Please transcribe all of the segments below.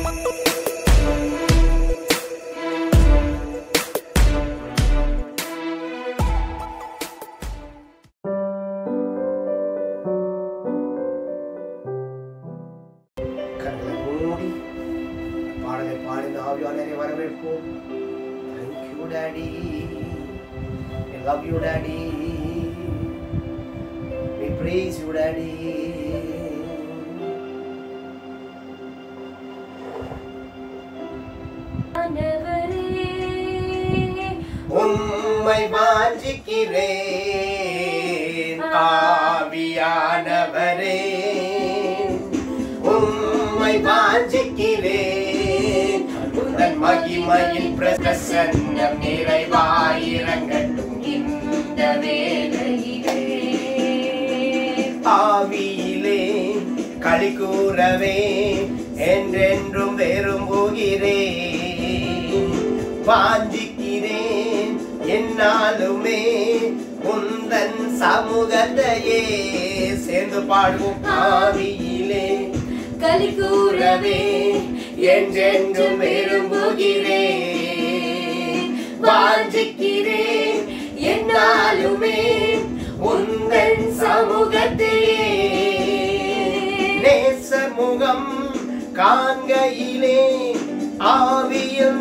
கண்களை மூடி பாடலை பாடின ஆவியானரை வரவேற்போம் thank you daddy I love you daddy we praise you daddy உம்மை வாஞ்சிக்கிறேன் ஆவியானவரே உம்மை வாஞ்சிக்கிறேன் உந்தன் மகிமையின் பிரசன்னம் நிறைவாயிரங்கட்டும் இந்த வேளையிலே ஆவியிலே களி கூறவே என்றென்றும் விரும்புகிறேன் வாஞ்சிக்கிறேன் என்னாலுமே உந்தன் சமூகத்தையே சேர்ந்து பாடுவோம் ஆவியிலே களி கூறவே என்றென்றும் விரும்புகிறேன் வாஞ்சிக்கிறேன் என்னாலுமே உங்கள் சமூகத்தையே நேசர் முகம் காண்கையிலே ஆவியில்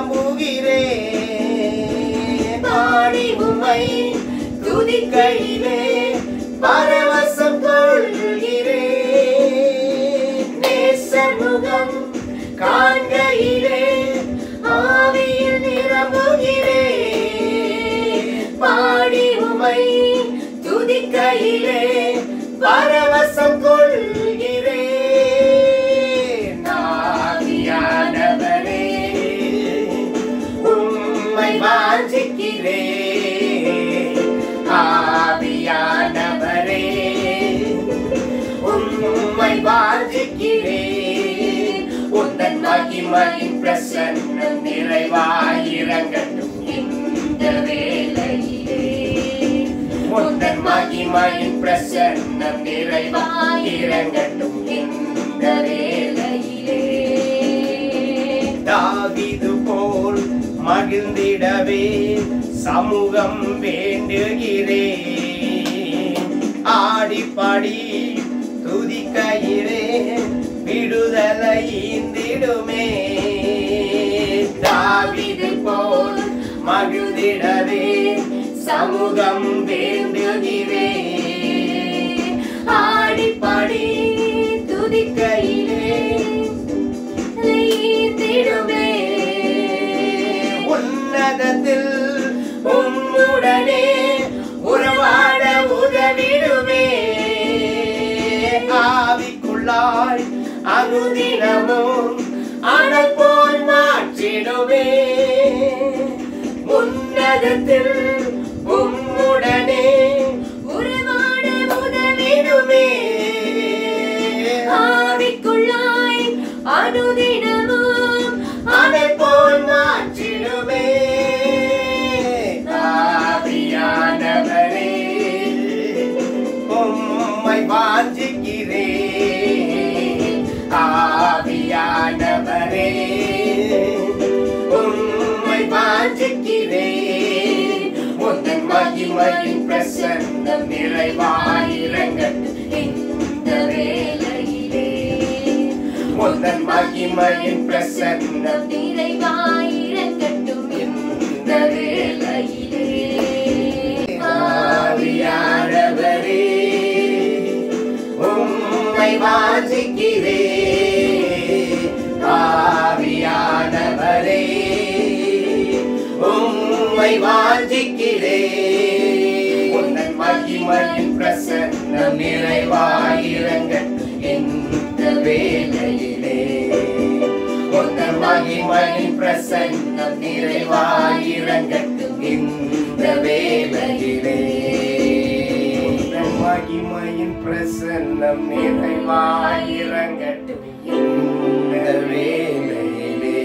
நிரம்புகிறேன் பாடி உமை துதிக்கையிலே பரவசம் கொள்கிறேன் நேசர் முகம் காண்கையிலே ஆவியில் நிரம்புகிறேன் பாடி உமை துதிக்கையிலே பரவசம் கொள்கிறேன் ஆவியானவரே உம்மை வாஞ்சிக்கிறேன் ஆவியானவரே உம்மை வாஞ்சிக்கிறேன் உந்தன் மகிமையின் பிரசன்னம் நிறைவாயிரங்கட்டும் இந்த வேளையிலே உந்தன் மகிமையின் பிரசன்னம் நிறைவாயிரங்கட்டும் இந்த வேளையிலே தாவிது போல் மகிழ்ந்திடவே சமூகம் வேண்டுகிறேன் ஆடி பாடி துதிக்கையிலே விடுதலை ஈந்திடுமே தாவிது போல் மகிழ்ந்திடவே சமூகம் வேண்டுகிறேன் ஆடி பாடி துதிக்கையிலே திடுமே உன்னதத்தில் உம்முடனே உறவாட உதவிடுமே ஆவிக்குள்ளாய் அனுதினமும் அனல் போல் மாற்றிடுமே உன்னதத்தில் உம்முடனே உறவாட உதவிடுமே ஆவிக்குள்ளாய் அனுதினமும் அனல் போல் மாற்றிடுமே ஆவியானவரே உம்மை வாஞ்சிக்கிறேன் ஆவியானவரே உம்மை வாஞ்சிக்கிறேன் உந்தன் மகிமையின் பிரசன்னம் நிறைவாயிரங்கட்டும் இந்த வேளையிலே உந்தன் மகிமையின் பிரசன்னம் நிறைவாயிரங்கட்டும் இந்த வேளையிலே ஆவியானவரே உம்மை வாஞ்சிக்கிறேன் ஆவியானவரே உம்மை வாஞ்சிக்கிறேன் உந்தன் மகிமையின் பிரசன்னம் நிறைவாயிரங்கட்டும் இந்த வேளையிலே உந்தன் மகிமையின் பிரசன்னம் நிறைவாயிரங்கட்டும் இந்த வேளையிலே உந்தன் மகிமையின் பிரசன்னம் நிறைவாயிரங்கட்டும் இந்த வேளையிலே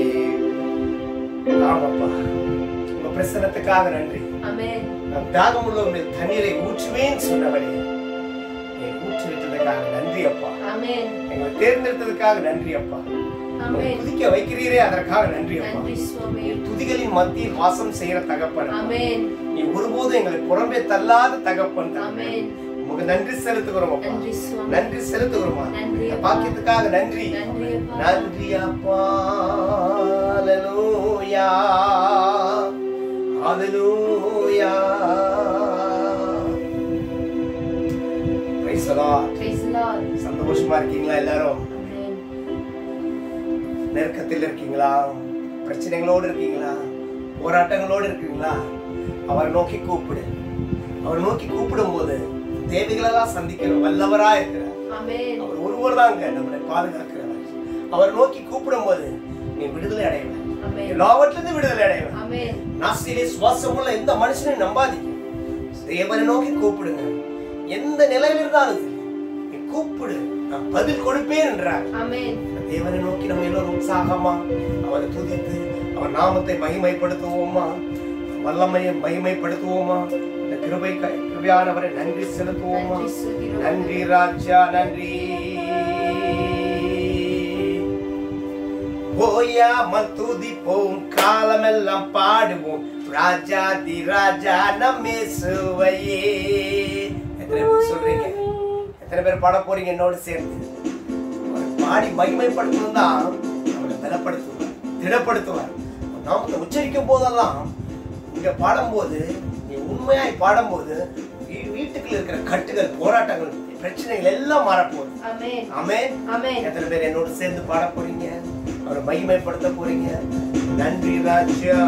ஆமாப்பா உங்க பிரசனத்துக்காக நன்றி ஆமென் நான் தாகமுள்ள உங்கள் தண்ணீரை ஊற்றுவேன் சொன்னவரே நீ ஊற்றி விட்டதுக்காக நன்றி அப்பா ஆமென் எங்களை தேர்ந்தெடுத்ததுக்காக நன்றி அப்பா உம்மை ஆமென் துதிக்க வைக்கிறீரே அதற்காக நன்றி அப்பா நன்றி சுவாமி நீ துதிகளின் மத்தியில் வாசம் செய்கிற தகப்பன் அப்பா. ஆமென் நீ ஒருபோதும் எங்களை புறம்பே தல்லாத தகப்பன் தகப்பனே. ஆமென் உமக்கு நன்றி செலுத்துகிறோம் அப்பா நன்றி சுவாமி நன்றி செலுத்துகிறோமா நன்றி இந்த அப்பா. பாக்கியத்துக்காக நன்றி நன்றி அப்பா. நன்றி அப்பா hallelujah hallelujah praise the Lord Praise the Lord. சந்தோஷமா இருக்கீங்களா எல்லாரும் ஆமென் நெருக்கத்தில் இருக்கீங்களா பிரச்சனைகளோடு இருக்கீங்களா போராட்டங்களோடு இருக்கீங்களா அவரை நோக்கி கூப்பிடு அவரை நோக்கி கூப்பிடும்போது தேவைகளெல்லாம் சந்திக்கிற வல்லவரா இருக்கிறார் ஆமென் அவர் ஒருவர் தாங்க நம்மளை பாதுகாக்கிறவர் அவர் நோக்கி கூப்பிடும்போது நீ விடுதலை அடைவ ஆமென் எல்லாவற்றிலிருந்து விடுதலை அடைவ ஆமென் நாசிலே சுவாசம் உள்ள எந்த மனுஷனையும் நம்பாதீங்க தேவனை நோக்கி கூப்பிடுங்க எந்த நிலையில் இருந்தாலும் சரி, நீ கூப்பிடு நான் பதில் கொடுப்பேன் என்றார் ஆமென் தேவனை நோக்கி நம்ம எல்லோரும் உற்சாகமா அவரை துதித்து அவர் நாமத்தை மகிமைப்படுத்துவோமா வல்லமையை மகிமைப்படுத்துவோமா இந்த கிருபை கிருபையானவரை நன்றி செலுத்துவோமா நன்றி சொல்கிறோம். நன்றி ராஜா நன்றி ஓயாமல் துதிப்போம் காலமெல்லாம் பாடுவோம் ராஜாதி ராஜா நம்மே சுவையே எத்தனை பேர் சொல்றீங்க எத்தனை பேர் பாட போறீங்க என்னோட சேர்ந்து அவரை பாடி மகிமைப்படுத்தணும் தான் அவரை பலப்படுத்துவார் திடப்படுத்துவார் அவர் நாமத்தை உச்சரிக்கும் போதெல்லாம் இங்க பாடும்போது நீ உண்மையாய் பாடும்போது வீ- வீட்டுக்குள்ள இருக்கிற கட்டுகள் போராட்டங்கள் பிரச்சனைகள் எல்லாம் மாறப்போகுது ஆமென் ஆமென் ஆமென் எத்தனை பேர் என்னோட சேர்ந்து பாட போறீங்க அவரை மகிமைப்படுத்த போறீங்க நன்றி ராஜா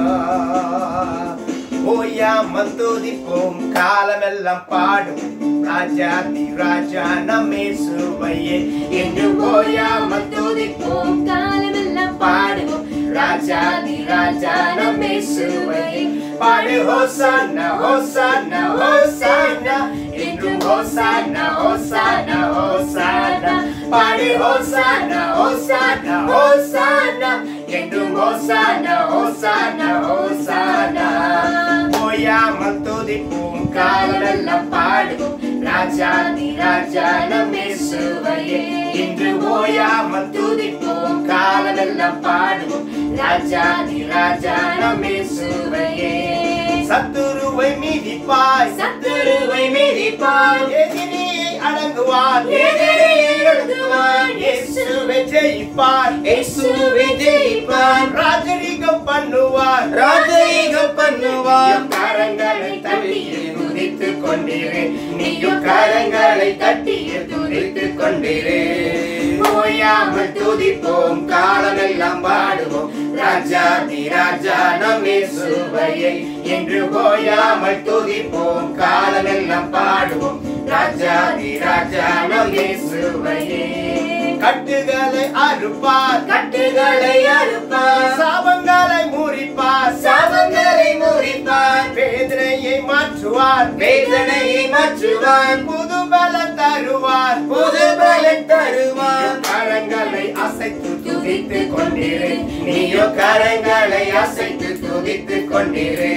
ஓயா மந்தோதிப்போம் காலமெல்லாம் பாடும் ராஜா தி ராஜா நம்மே சுவையே என்று ஓயா மந்தோதிப்போம் துதிப்போம் காலமெல்லாம் பாடுவோம் ராஜாதி ராஜா நம்மை சுவையே பாடு ஹோசானா ஹோசானா ஹோசானா என்றும் ஹோசானா ஹோசானா ஹோசானா பாடு ஹோசானா ஹோசானா ஹோசானா என்றும் ஹோசானா ஹோசானா ஹோசானா ஓயாமல் துதிப்போம் காலமெல்லாம் பாடுவோம் ராஜாதி ராஜா நம்மே சுவையே இன்று ஓயாமல் துதிப்போம் காலமெல்லாம் பாடுவோம் ராஜாதி ராஜா நம்மே சுவையே சத்துருவை மிதிப்பாய் சத்துருவை மிதிப்பாய். எதிரியை அடங்குவார் எதிரியை அடங்குவார். இயேசுவை ஜெயிப்பார் இயேசுவை ஜெயிப்பார். ராஜரீகம் பண்ணுவார் ராஜரீகம் பண்ணுவார். கரங்களை தட்டி துதித்துக் கொண்டிரு நீயும் கரங்களை தட்டி துதித்துக் கொண்டிரு ஓயாமல் துதிப்போம் காலமெல்லாம் பாடுவோம் ராஜாதி ராஜா நம்மே சுவையை என்று ஓயாமல் துதிப்போம் காலமெல்லாம் பாடுவோம் ராஜாதி ராஜா நம்மே சுவையே கட்டுகளை அறுப்பார் கட்டுகளை அறுப்பார். சாபங்களை முறிப்பார் சாபங்களை முறிப்பார். வேதனையை மாற்றுவார் வேதனையை மாற்றுவார். புது பலம் தருவார் புது பலன் தருவார். கரங்களை அசைத்து துதித்து கொண்டிரு நீயோ கரங்களை அசைத்து துதித்து கொண்டிரு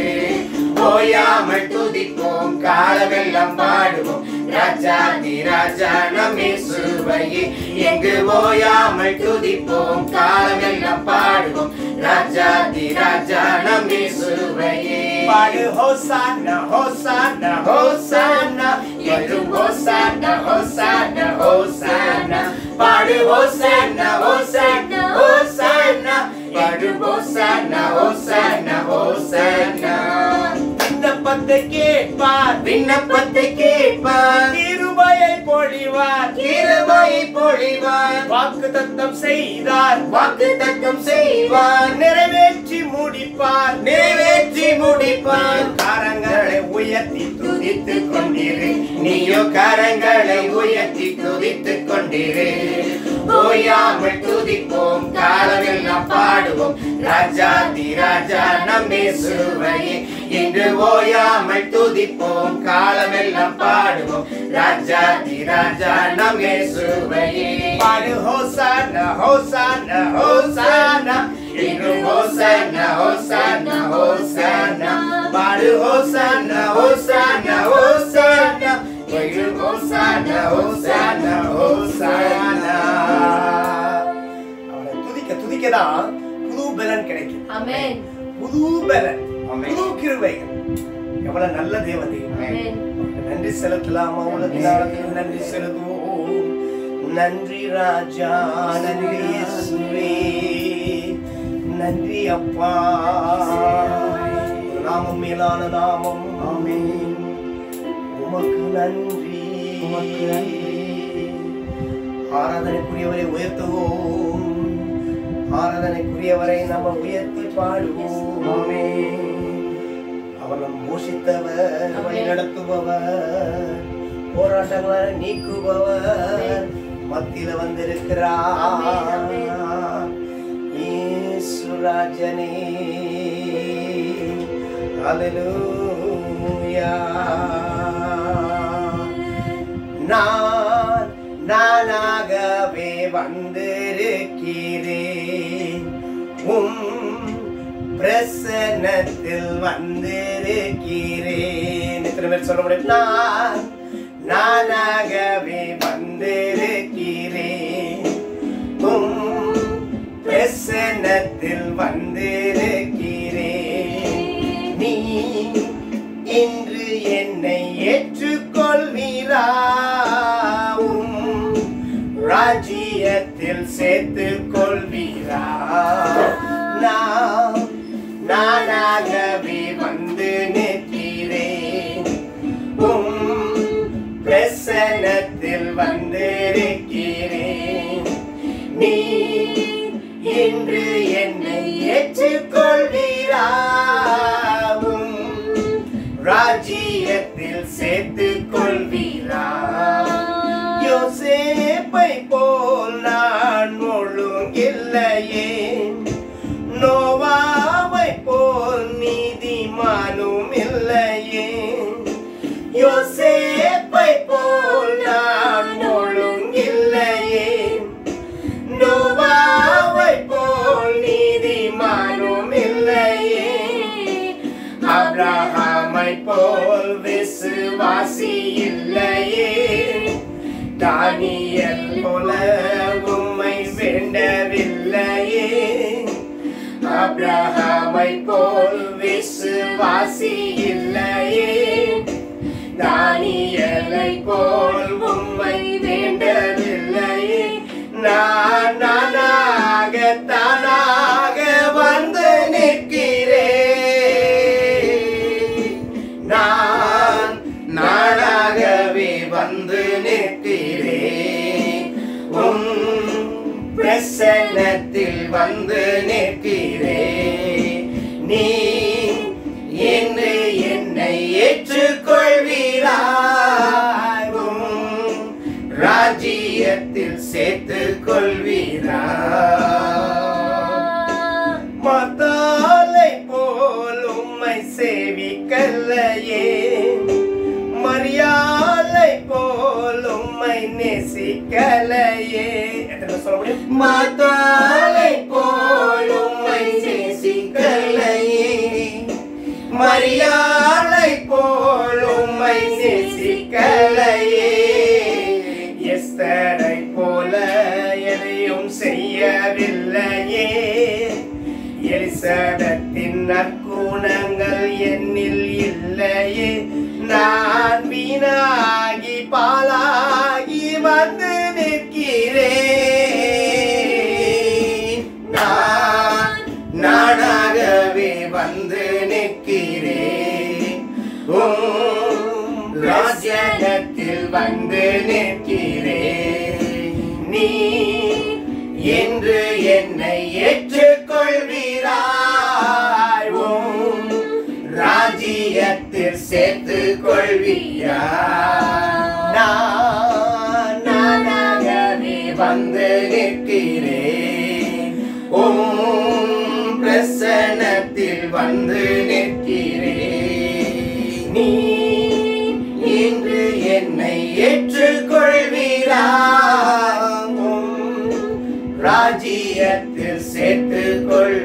ஓயாமல் துதிப்போம் காலமெல்லாம் பாடுவோம் ராஜாதி ராஜா நம்மே சுவையே எங்கு ஓயாமல் துதிப்போம் காலமெல்லாம் பாடுவோம் ராஜாதி ராஜா நம்மே சுவையே பாடு ஹோசானா ஹோசானா ஹோசானா என்றும் ஹோசானா ஹோசானா ஹோசானா பாடு ஹோசானா ஹோசானா ஹோசானா பாடு ஹோசானா ஹோசானா ஹோசானா விண்ணப்பத்தை கேட்பார் விண்ணப்பத்தை கேட்பார் கிருபையை பொழிவார் கிருபையை பொழிவார் வாக்கு தத்தம் செய்தார் வாக்கு தத்தம் செய்வார் நிறைவேற்றி முடிப்பார் நிறைவேற்றி முடிப்பார் கரங்களை உயர்த்தி துதித்துக் கொண்டிரு நீயோ கரங்களை உயர்த்தி துதித்துக் கொண்டிரு ஓயாமல் துதிப்போம் காலமெல்லாம் பாடுவோம் ராஜாதி ராஜா நம்மே சுவையே இன்று ஓயாமல் துதிப்போம் காலமெல்லாம் பாடுவோம் ராஜாதி ராஜா நம்மே சுவையே பாடு ஹோசானா ஹோசானா ஹோசானா இன்று ஹோசானா ஹோசானா ஹோசானா பாடு ஹோசானா ஹோசானா ஹோசானா இன்று ஹோசானா ஹோசானா ஹோசானா துதிக்கதான் புது பலன் கிடைக்கும் Amen. புது பலன் ஆமென். புது கிருபைகள் எவ்வளவு நல்ல தேவன் தெய்வம். Amen. நன்றி செலுத்தலாமா உலகத்தில் நன்றி செலுத்துவோம் நன்றி ராஜா நன்றி இயேசுவே நன்றி அப்பா நாமம் மேலான நாமம் ஆமென் உமக்கு நன்றி உமக்கு நன்றி ஆராதனைக்குரியவரை உயர்த்துவோம் ஆராதனைக்குரியவரை நம்ம உயர்த்தி பாடுவோம் ஆமென் அவர் நம் போஷித்தவர் வழி நடத்துபவர் போராட்டங்களை நீக்குபவர் மத்தியில வந்திருக்கிறார் இயேசுராஜனே ஹalleluya நான் நானாகவே வந்திருக்கிறேன் உம் பிரசன்னத்தில் வந்திருக்கிறேன் எத்தனை பேர் சொல்ல முடியும் நான் நானாகவே வந்திருக்கிறேன் உம் பிரசன்னத்தில் வந்திருக்கிறேன் நீ இன்று என்னை ஏற்றுக்கொள்வீரா உம் ராஜ்யத்தில் சேர்த்துக் கொள்வீரா நான் நானாகவே வந்து நிற்கிறேன் உம் பிரசனத்தில் வந்திருக்கிறேன் நீ இன்று என்னை ஏற்றுக்கொள்வீரா உம் ராஜ்யத்தில் சேர்த்துக் கொள்வீரா யோசேப்பை போல் நான் ஒழுங்கில்லையே நோவாவை போல் நீதிமானும் இல்லையே யோசேப்பை போல் நான் ஒழுங்கில்லையே நோவாவை போல் நீதிமானும் இல்லையே அப்ரஹாமை போல் விசுவாசி இல்லையே தானியல் போல உம்மை வேண்டவில்லையே அப்ரஹாமை போல் விசுவாசி இல்லையே தானியலை போல் உம்மை வேண்டவில்லையே நான் நானாக தானாக வந்து நிற்கிறேன் நான் நானாகவே வந்து நிற்கிறேன் உம் பிரசன்னத்தில் வந்து நிற்கிறேன் நீ என்று என்னை ஏற்றுக்கொள்வீராய் உம் ராஜ்யத்தில் சேர்த்துக் கொள்வீராய் மத்தாலை போல் உம்மை சேவிக்கல்லையே மரியாதை போல் உம்மை நேசிக்கலையே எத்தனை சொல்ல முடியும் மாதாளை போல் உம்மை நேசிக்கலையே மரியாதை போல் உம்மை நேசிக்கலையே எஸ்தரை போல எதையும் செய்யவில்லையே எலிசபத்தின் நற்குணங்கள் என்னில் இல்லையே நான் வீணாகி பாலாகி வந்து நிற்கிறேன் நான் நானாகவே வந்து நிற்கிறேன் உம் ராஜ்யத்தில் வந்து நிற்கிறேன் நீ என்று என்னை ஏற்றுக்கொள்வீராய் உம் ராஜ்யத்தில் சேர்த்துக் கொள்வீராய் நான் நானாகவே வந்து நிற்கிறேன் உம் பிரசனத்தில் வந்து நிற்கிறேன் நீ இன்று என்னை ஏற்றுக்கொள்வீராய் உம் ராஜ்யத்தில் சேர்த்துக்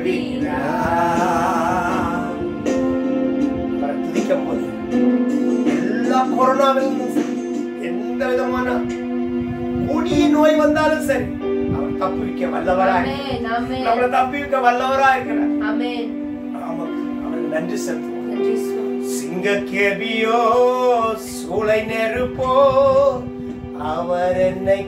கொள்வீராய் அவரை துதிக்கும் போது எல்லா கொரோனாவிலும் சரி, எந்த விதமான கொடிய நோய் வந்தாலும் சரி அவர் தப்புவிக்க வல்லவரா ஆமென் ஆமென் நம்மளை தப்புவிக்க வல்லவரா இருக்கிறார் ஆமென் ஆமா அவருக்கு நன்றி செலுத்துவோம் நன்றி சுவாமி சிங்கக்கேபியோ சூளை நெருப்போ அவர் என்னை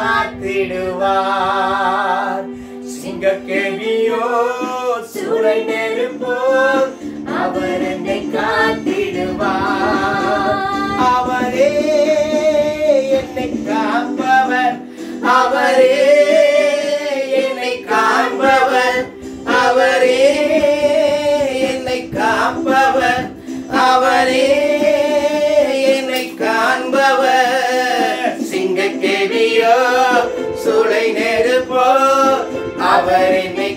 காத்திடுவார் சிங்கக்கேபியோ சூளை நெருப்போ அவர் என்னை காத்திடுவார் அவரே என்னை காப்பவர் அவரே என்னை காண்பவர் அவரே என்னை காப்பவர் அவரே என்னை காண்பவர் சிங்கக்கேவியோ சூளை நெருப்போ அவர் என்னை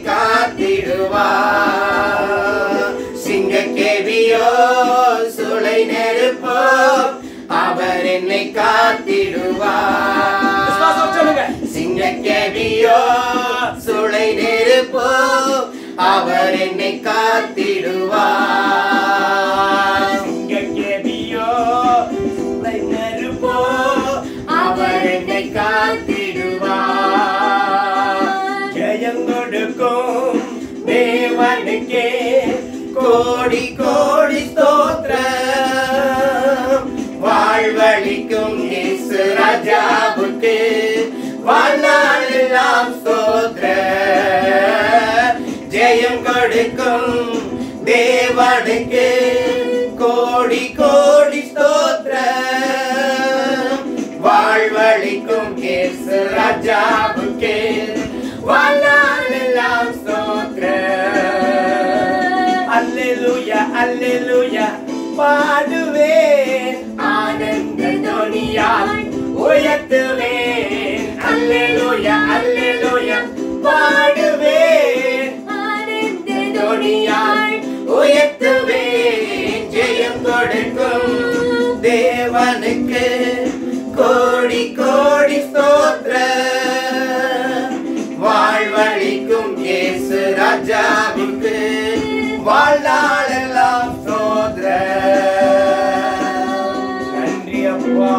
காத்திடுவார் சிங்கக்கேவியோ சூளை நெருப்போ அவர் என்னை காத்திடுவார் சிங்கக்கேவியோ சூளை நெருப்போ அவர் என்னை காத்திடுவார் சிங்கக்கேவியோ சூளை நெருப்போ அவர் என்னை காத்திடுவார் ஜெயம் கொடுக்கும் தேவனுக்கே கோடி கோடி ஸ்தோத்திரம் வாழ்வழிக்கும் இயேசு ராஜாவுக்கு வாழ்நாளெல்லாம் ஸ்தோத்திரம் ஜெயம் கொடுக்கும் தேவனுக்கு கோடி கோடி ஸ்தோத்திரம் வாழ்வழிக்கும் இயேசு ராஜாவுக்கு வாழ்நாளெல்லாம் ஸ்தோத்திரம் அல்லேலூயா அல்லேலூயா பாடுவேன் ஆனந்த துணியால் உயர்த்துவேன் அல்லேலூயா அல்லேலூயா பாடுவேன் ஆனந்த துணியால் உயர்த்துவேன் ஜெயம் கொடுக்கும் தேவனுக்கு கோடி கோடி ஸ்தோத்திரம் வாழ்வழிக்கும் இயேசு ராஜாவுக்கு வாழ்நாளெல்லாம் ஸ்தோத்திரம் நன்றி அப்பா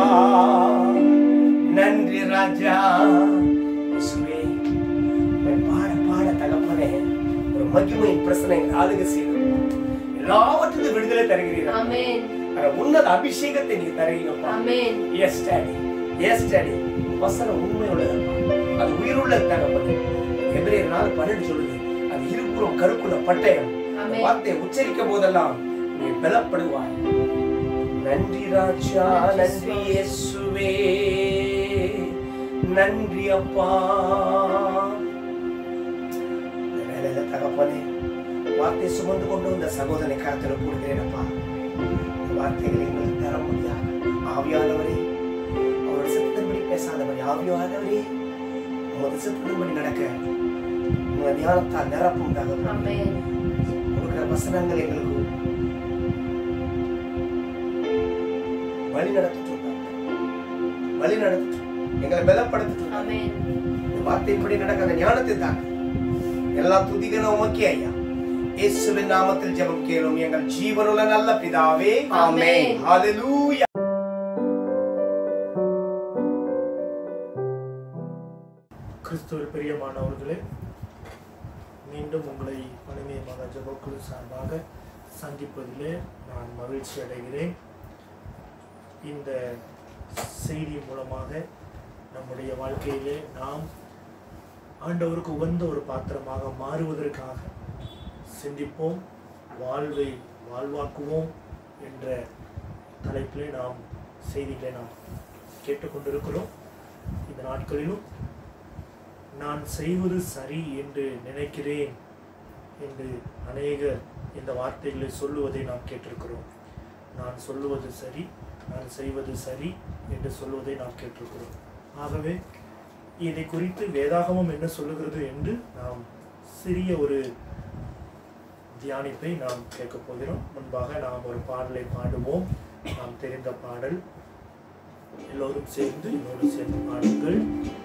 நன்றி ராஜா இயேசுவே உம்மை பாட பாட தகப்பனே ஒரு மகிமையின் பிரச்சனை ஆளுக செய்து எல்லாவற்றிலும் விடுதலை தருகிறீர்கள் ஆமென் ஆனா உன்னத அபிஷேகத்தை நீ தருகிறீங்கப்பா ஆமென் எஸ் டாடி எஸ் டாடி வசனம் உண்மையுள்ளதப்பா அது உயிருள்ள தகப்பனே எபிரேயர் நாலு பன்னெண்டு சொல்லுது அது இருபுறம் கருக்குள்ள பட்டயம் அந்த ஆமென். வார்த்தையை உச்சரிக்கும் போதெல்லாம் நீ பலப்படுவாய் நன்றி ராஜா நன்றி இயேசுவே நன்றி அப்பா இந்த வேலையில தகப்பனே வார்த்தை சுமந்து கொண்டு வந்த சகோதரனை கருத்துல கொடுக்கிறேனப்பா இந்த வார்த்தைகளை எங்களுக்கு தர முடியாது ஆவியானவரே அவரோட சித்தத்தின்படி பேசாதவரே ஆவியானவரே உமது சித்தத்தின்படி நடக்க உங்க ஞானத்தால் நிரப்பும் தகப்பன் ஆமென் கொடுக்கிற வசனங்கள் எங்களுக்கு வழி நடத்தட்டும் வழி நடத்தட்டும் எங்களை பலப்படுத்தட்டும் ஆமென் இந்த வார்த்தையின்படி நடக்க அந்த ஞானத்தை தாங்க எல்லா துதிகளும் உமக்கே ஐயா இயேசுவின் நாமத்தில் ஜெபம் கேளும் எங்கள் ஜீவனுள்ள நல்ல பிதாவே ஆமென். ஹalleluya கிறிஸ்துவில் பிரியமானவர்களே மீண்டும் உங்களை மனிதமாக ஜபக்குழு சார்பாக சந்திப்பதிலே நான் மகிழ்ச்சி அடைகிறேன் இந்த செய்தி மூலமாக நம்முடைய வாழ்க்கையிலே நாம் ஆண்டவருக்கு உகந்த ஒரு பாத்திரமாக மாறுவதற்காக சிந்திப்போம் வாழ்வை வாழ்வாக்குவோம் என்ற தலைப்பிலே நாம் செய்திகளை நாம் கேட்டுக்கொண்டிருக்கிறோம் இந்த நாட்களிலும் நான் செய்வது சரி என்று நினைக்கிறேன் என்று அநேகர் இந்த வார்த்தைகளை சொல்லுவதை நாம் கேட்டிருக்கிறோம் நான் சொல்லுவது சரி நான் செய்வது சரி என்று சொல்லுவதை நாம் கேட்டிருக்கிறோம் ஆகவே இதை குறித்து வேதாகமம் என்ன சொல்லுகிறது என்று நாம் சிறிய ஒரு தியானிப்பை நாம் கேட்கப் போகிறோம் முன்பாக நாம் ஒரு பாடலை பாடுவோம் நாம் தெரிந்த பாடல் எல்லோரும் சேர்ந்து என்னோடு சேர்ந்து பாடுங்கள்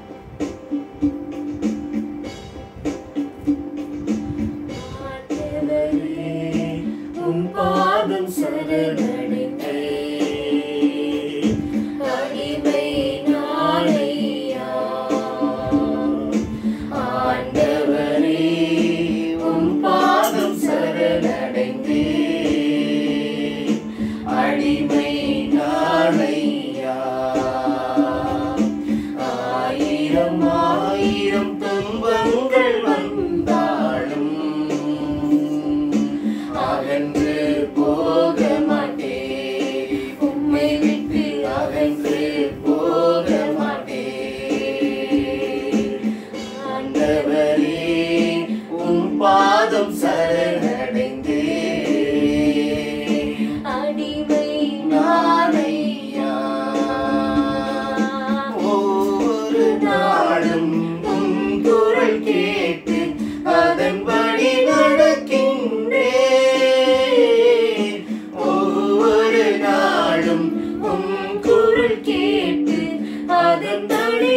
உன் பாதம் சரணடைந்தே அடிமை நாளையா பாதம் சரணடைந்தே அடிமை நானையா ஒவ்வொரு நாளும் உன் குரல் கேட்டு அதன்படி நடக்கின்றேன் ஒவ்வொரு நாளும் உன் குரல் கேட்டு அதன்படி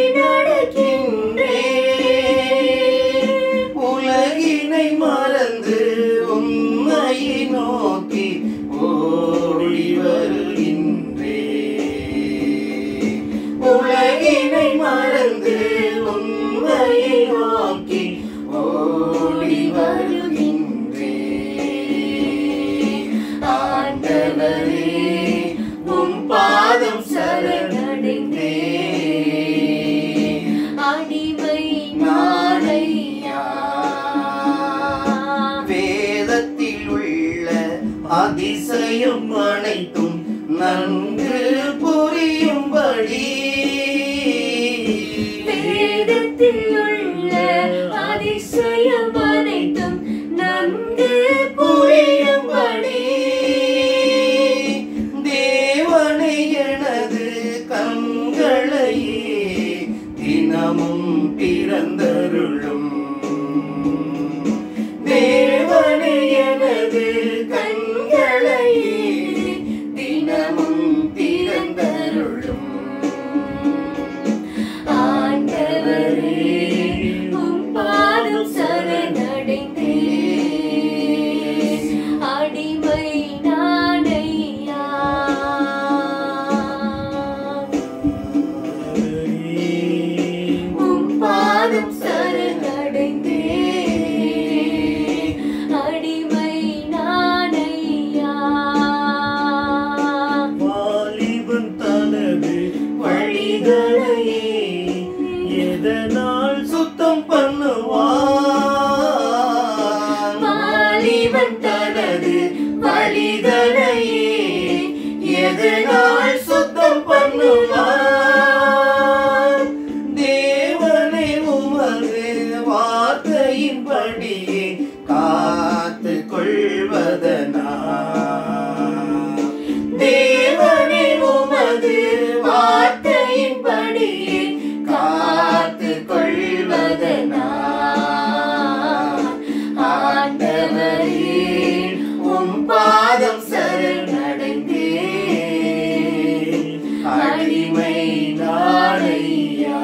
நடக்கின்றேன் உலகினை மறந்து உண்மையை நோக்கி ஓடி வருகின்றேன் உலகினை மறந்து உண்மையை நோக்கி ஓடி வருகின்றேன் ஆண்டவரே உம் பாதம் சரணடைந்தேன் அடிமை நானையா வேதத்தில் உள்ள அதிசயம் அனைத்தும் நன்கு புரியும்படி வேதத்தில் உள்ள அதிசயம் அனைத்தும் நன்கு புரியும்படி தேவனை எனது கண்களையே தினமும் பிறந்தருளும் தேவனை எனது கண்களையே தினமும் திறந்தருளும் ஆண்டவரே உம் பாதம் சரணடைந்தே அடிமை நானையா உம் பாதம் சரணடைந்தே அடிமை நானையா வாலிபன் தனது வழிகளையே எதனால் சுத்தம் பண்ணுவான் வாலிபன் தனது வழிகளையே எதனால் சுத்தம் பண்ணுவான் தேவனை உமது வார்த்தையின்படியே காத்து கொள்வதனா தேவனை உமது வார்த்தையின்படியே காத்து கொள்வதனா ஆண்டவரே உம் பாதம் சரணடைந்தே அடிமை நாளையா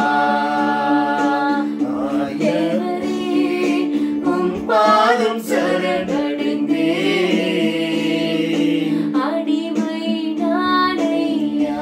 ஆயவரே உம் பாதம் சரணடைந்தே அடிமை நானையா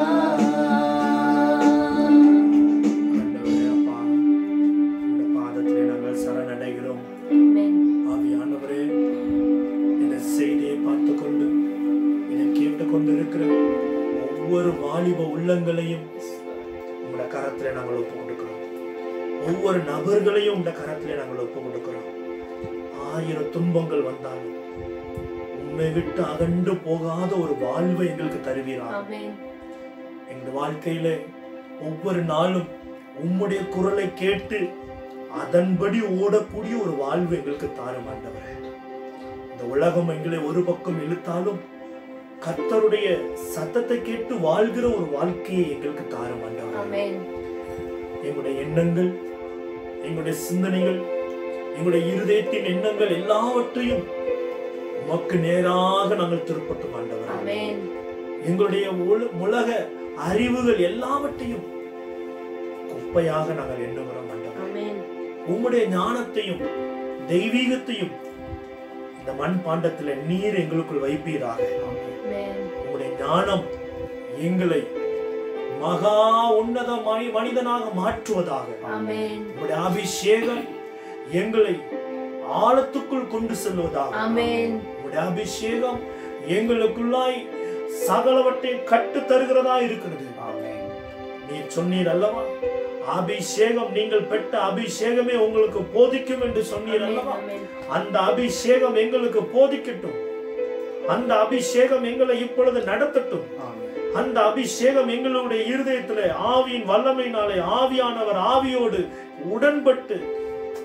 ஆண்டவரே அப்பா உம்முடைய பாதத்திலே நாங்கள் சரணடைகிறோம் ஆமென் ஆவியானவரே இந்த செய்தியை பார்த்து கொண்டு இதை கேட்டு கொண்டிருக்கிற ஒவ்வொரு வாலிப உள்ளங்களையும் உங்களோட கரத்திலே நாங்கள் ஒப்பு கொடுக்கிறோம் ஒவ்வொரு நபர்களையும் உங்களோட கரத்திலே நாங்கள் ஒப்பு கொடுக்கிறோம் ஆயிரம் துன்பங்கள் வந்தாலும் உண்மை விட்டு அகன்று போகாத ஒரு வாழ்வை எங்களுக்கு தருவீராக ஆமென் எங்க வாழ்க்கையில ஒவ்வொரு நாளும் உம்முடைய குரலை கேட்டு அதன்படி ஓடக்கூடிய ஒரு வாழ்வு எங்களுக்கு தாரும் ஆண்டவரே இந்த உலகம் எங்களை ஒரு பக்கம் இழுத்தாலும் கர்த்தருடைய சத்தத்தை கேட்டு வாழ்கிற ஒரு வாழ்க்கையை எங்களுக்கு தாரும் ஆண்டவரே ஆமென் எங்களுடைய எண்ணங்கள் எங்களுடைய சிந்தனைகள் எங்களுடைய இருதயத்தின் எண்ணங்கள் எல்லாவற்றையும் உமக்கு நேராக நாங்கள் திருப்பட்டும் ஆண்டவரே ஆமென் எங்களுடைய உல- உலக அறிவுகள் எல்லாவற்றையும் குப்பையாக நாங்கள் எண்ணுகிறோம் ஆண்டவரே. ஆமென் உம்முடைய ஞானத்தையும் தெய்வீகத்தையும் இந்த மண் பாண்டத்துல நீர் எங்களுக்குள் வைப்பீராக ஆமென் உம்முடைய ஞானம் எங்களை மகா உன்னத மனி மனிதனாக மாற்றுவதாக ஆமென் உம்முடைய அபிஷேகம் எங்களை ஆழத்துக்குள் கொண்டு செல்வதாக ஆமென் உம்முடைய அபிஷேகம் எங்களுக்குள்ளாய் சகலவற்றை கட்டு தருகிறதா இருக்கிறது நீ சொன்னீர் அல்லவா அபிஷேகம் நீங்கள் பெற்ற அபிஷேகமே உங்களுக்கு போதிக்கும் என்று சொன்னீர் அல்லவா ஆமென் அந்த அபிஷேகம் எங்களுக்கு போதிக்கட்டும் அந்த அபிஷேகம் எங்களை இப்பொழுது நடத்தட்டும் அந்த அபிஷேகம் எங்களுடைய இருதயத்திலே ஆவியின் வல்லமையினாலே ஆவியானவர் ஆவியோடு உடன்பட்டு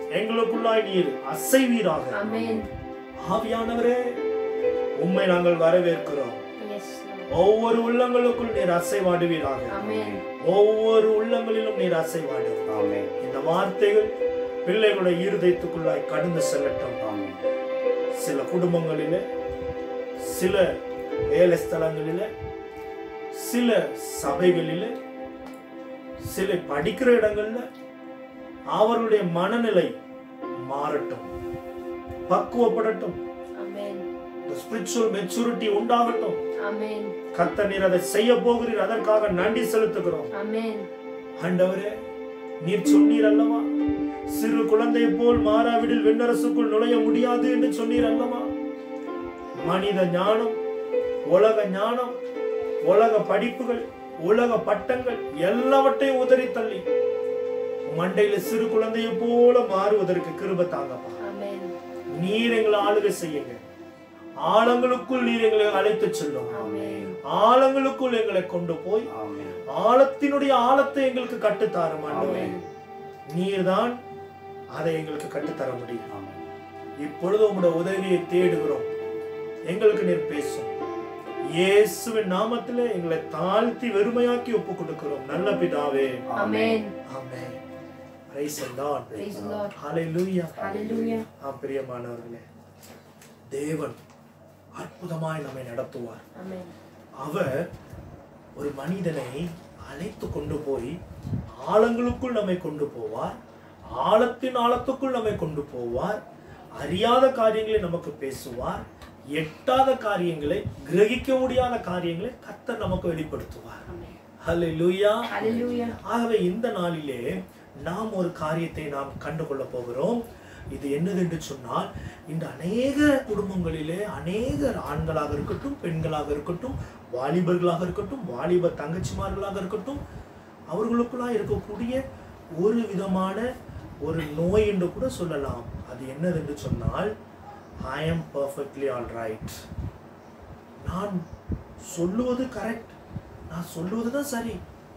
எங்களுக்குள்ளாய் நீர் அசைவீராக Amen. ஆவியானவரே உம்மை நாங்கள் வரவேற்கிறோம் Yes, Lord. ஒவ்வொரு உள்ளங்களுக்குள் நீர் அசைவாடுவீராக Amen. ஒவ்வொரு உள்ளங்களிலும் நீர் அசைவாடு ஆமென் இந்த வார்த்தைகள் பிள்ளைகளுடைய இருதயத்துக்குள்ளாய் கடந்து செல்லட்டும் ஆமென் சில குடும்பங்களிலே சில வேலை ஸ்தலங்களிலே சில சபைகளிலே சில படிக்கிற இடங்கள்ல அவர்களுடைய மனநிலை மாறட்டும் பக்குவப்படட்டும் Amen. ஸ்பிரிச்சுவல் மெச்சூரிட்டி உண்டாகட்டும் Amen. கத்த நீர் அதை செய்ய போகிறீர் அதற்காக நன்றி செலுத்துகிறோம் Amen. ஆண்டவரே நீர் சொன்னீர் அல்லவா சிறு குழந்தை போல் மாறாவிடில் விண்ணரசுக்குள் நுழைய முடியாது என்று சொன்னீர் அல்லவா மனித ஞானம் உலக ஞானம் உலக படிப்புகள் உலக பட்டங்கள் எல்லாவற்றையும் உதறி தள்ளி மண்டையில சிறு குழந்தையை போல மாறுவதற்கு கிருப தாங்கப்பா Amen. நீர் எங்களை ஆளுகை செய்யுங்க ஆழங்களுக்குள் நீர் எங்களை அழைத்துச் செல்லும் Amen. ஆழங்களுக்குள் எங்களை கொண்டு போய் ஆமென் ஆழத்தினுடைய ஆழத்தை எங்களுக்கு கட்டுத்தாரும் ஆண்டவரே Amen. நீர்தான் அதை எங்களுக்கு கட்டுத்தர முடியும் ஆமென் இப்பொழுது உங்களுடைய உதவியை தேடுகிறோம் எங்களுக்கு நீர் பேசும் இயேசுவின் நாமத்திலே எங்களை தாழ்த்தி வெறுமையாக்கி ஒப்பு கொடுக்கிறோம் நல்ல பிதாவே Amen. Amen praise the Lord Praise the Lord. ஹalleluya Hallelujah. ஆம் பிரியமானவர்களே தேவன் அற்புதமாய் நம்மை நடத்துவார் Amen. அவர் ஒரு மனிதனை அழைத்து கொண்டு போய் ஆழங்களுக்குள் நம்மை கொண்டு போவார் ஆழத்தின் ஆழத்துக்குள் நம்மை கொண்டு போவார் அறியாத காரியங்களை நமக்கு பேசுவார் எட்டாத காரியங்களை கிரகிக்க முடியாத காரியங்களை கர்த்தர் நமக்கு வெளிப்படுத்துவார் Amen. ஹalleluya Hallelujah. ஆகவே இந்த நாளிலே நாம் ஒரு காரியத்தை நாம் கண்டுகொள்ள போகிறோம் இது என்னது என்று சொன்னால் இந்த அநேக குடும்பங்களிலே அநேக ஆண்களாக இருக்கட்டும் பெண்களாக இருக்கட்டும் வாலிபர்களாக இருக்கட்டும் வாலிப தங்கச்சிமார்களாக இருக்கட்டும் அவர்களுக்குள்ளா இருக்கக்கூடிய ஒரு விதமான ஒரு நோய் என்று கூட சொல்லலாம் அது என்னது என்று சொன்னால் I am perfectly all right நான் சொல்லுவது கரெக்ட் நான் சொல்லுவது தான் சரி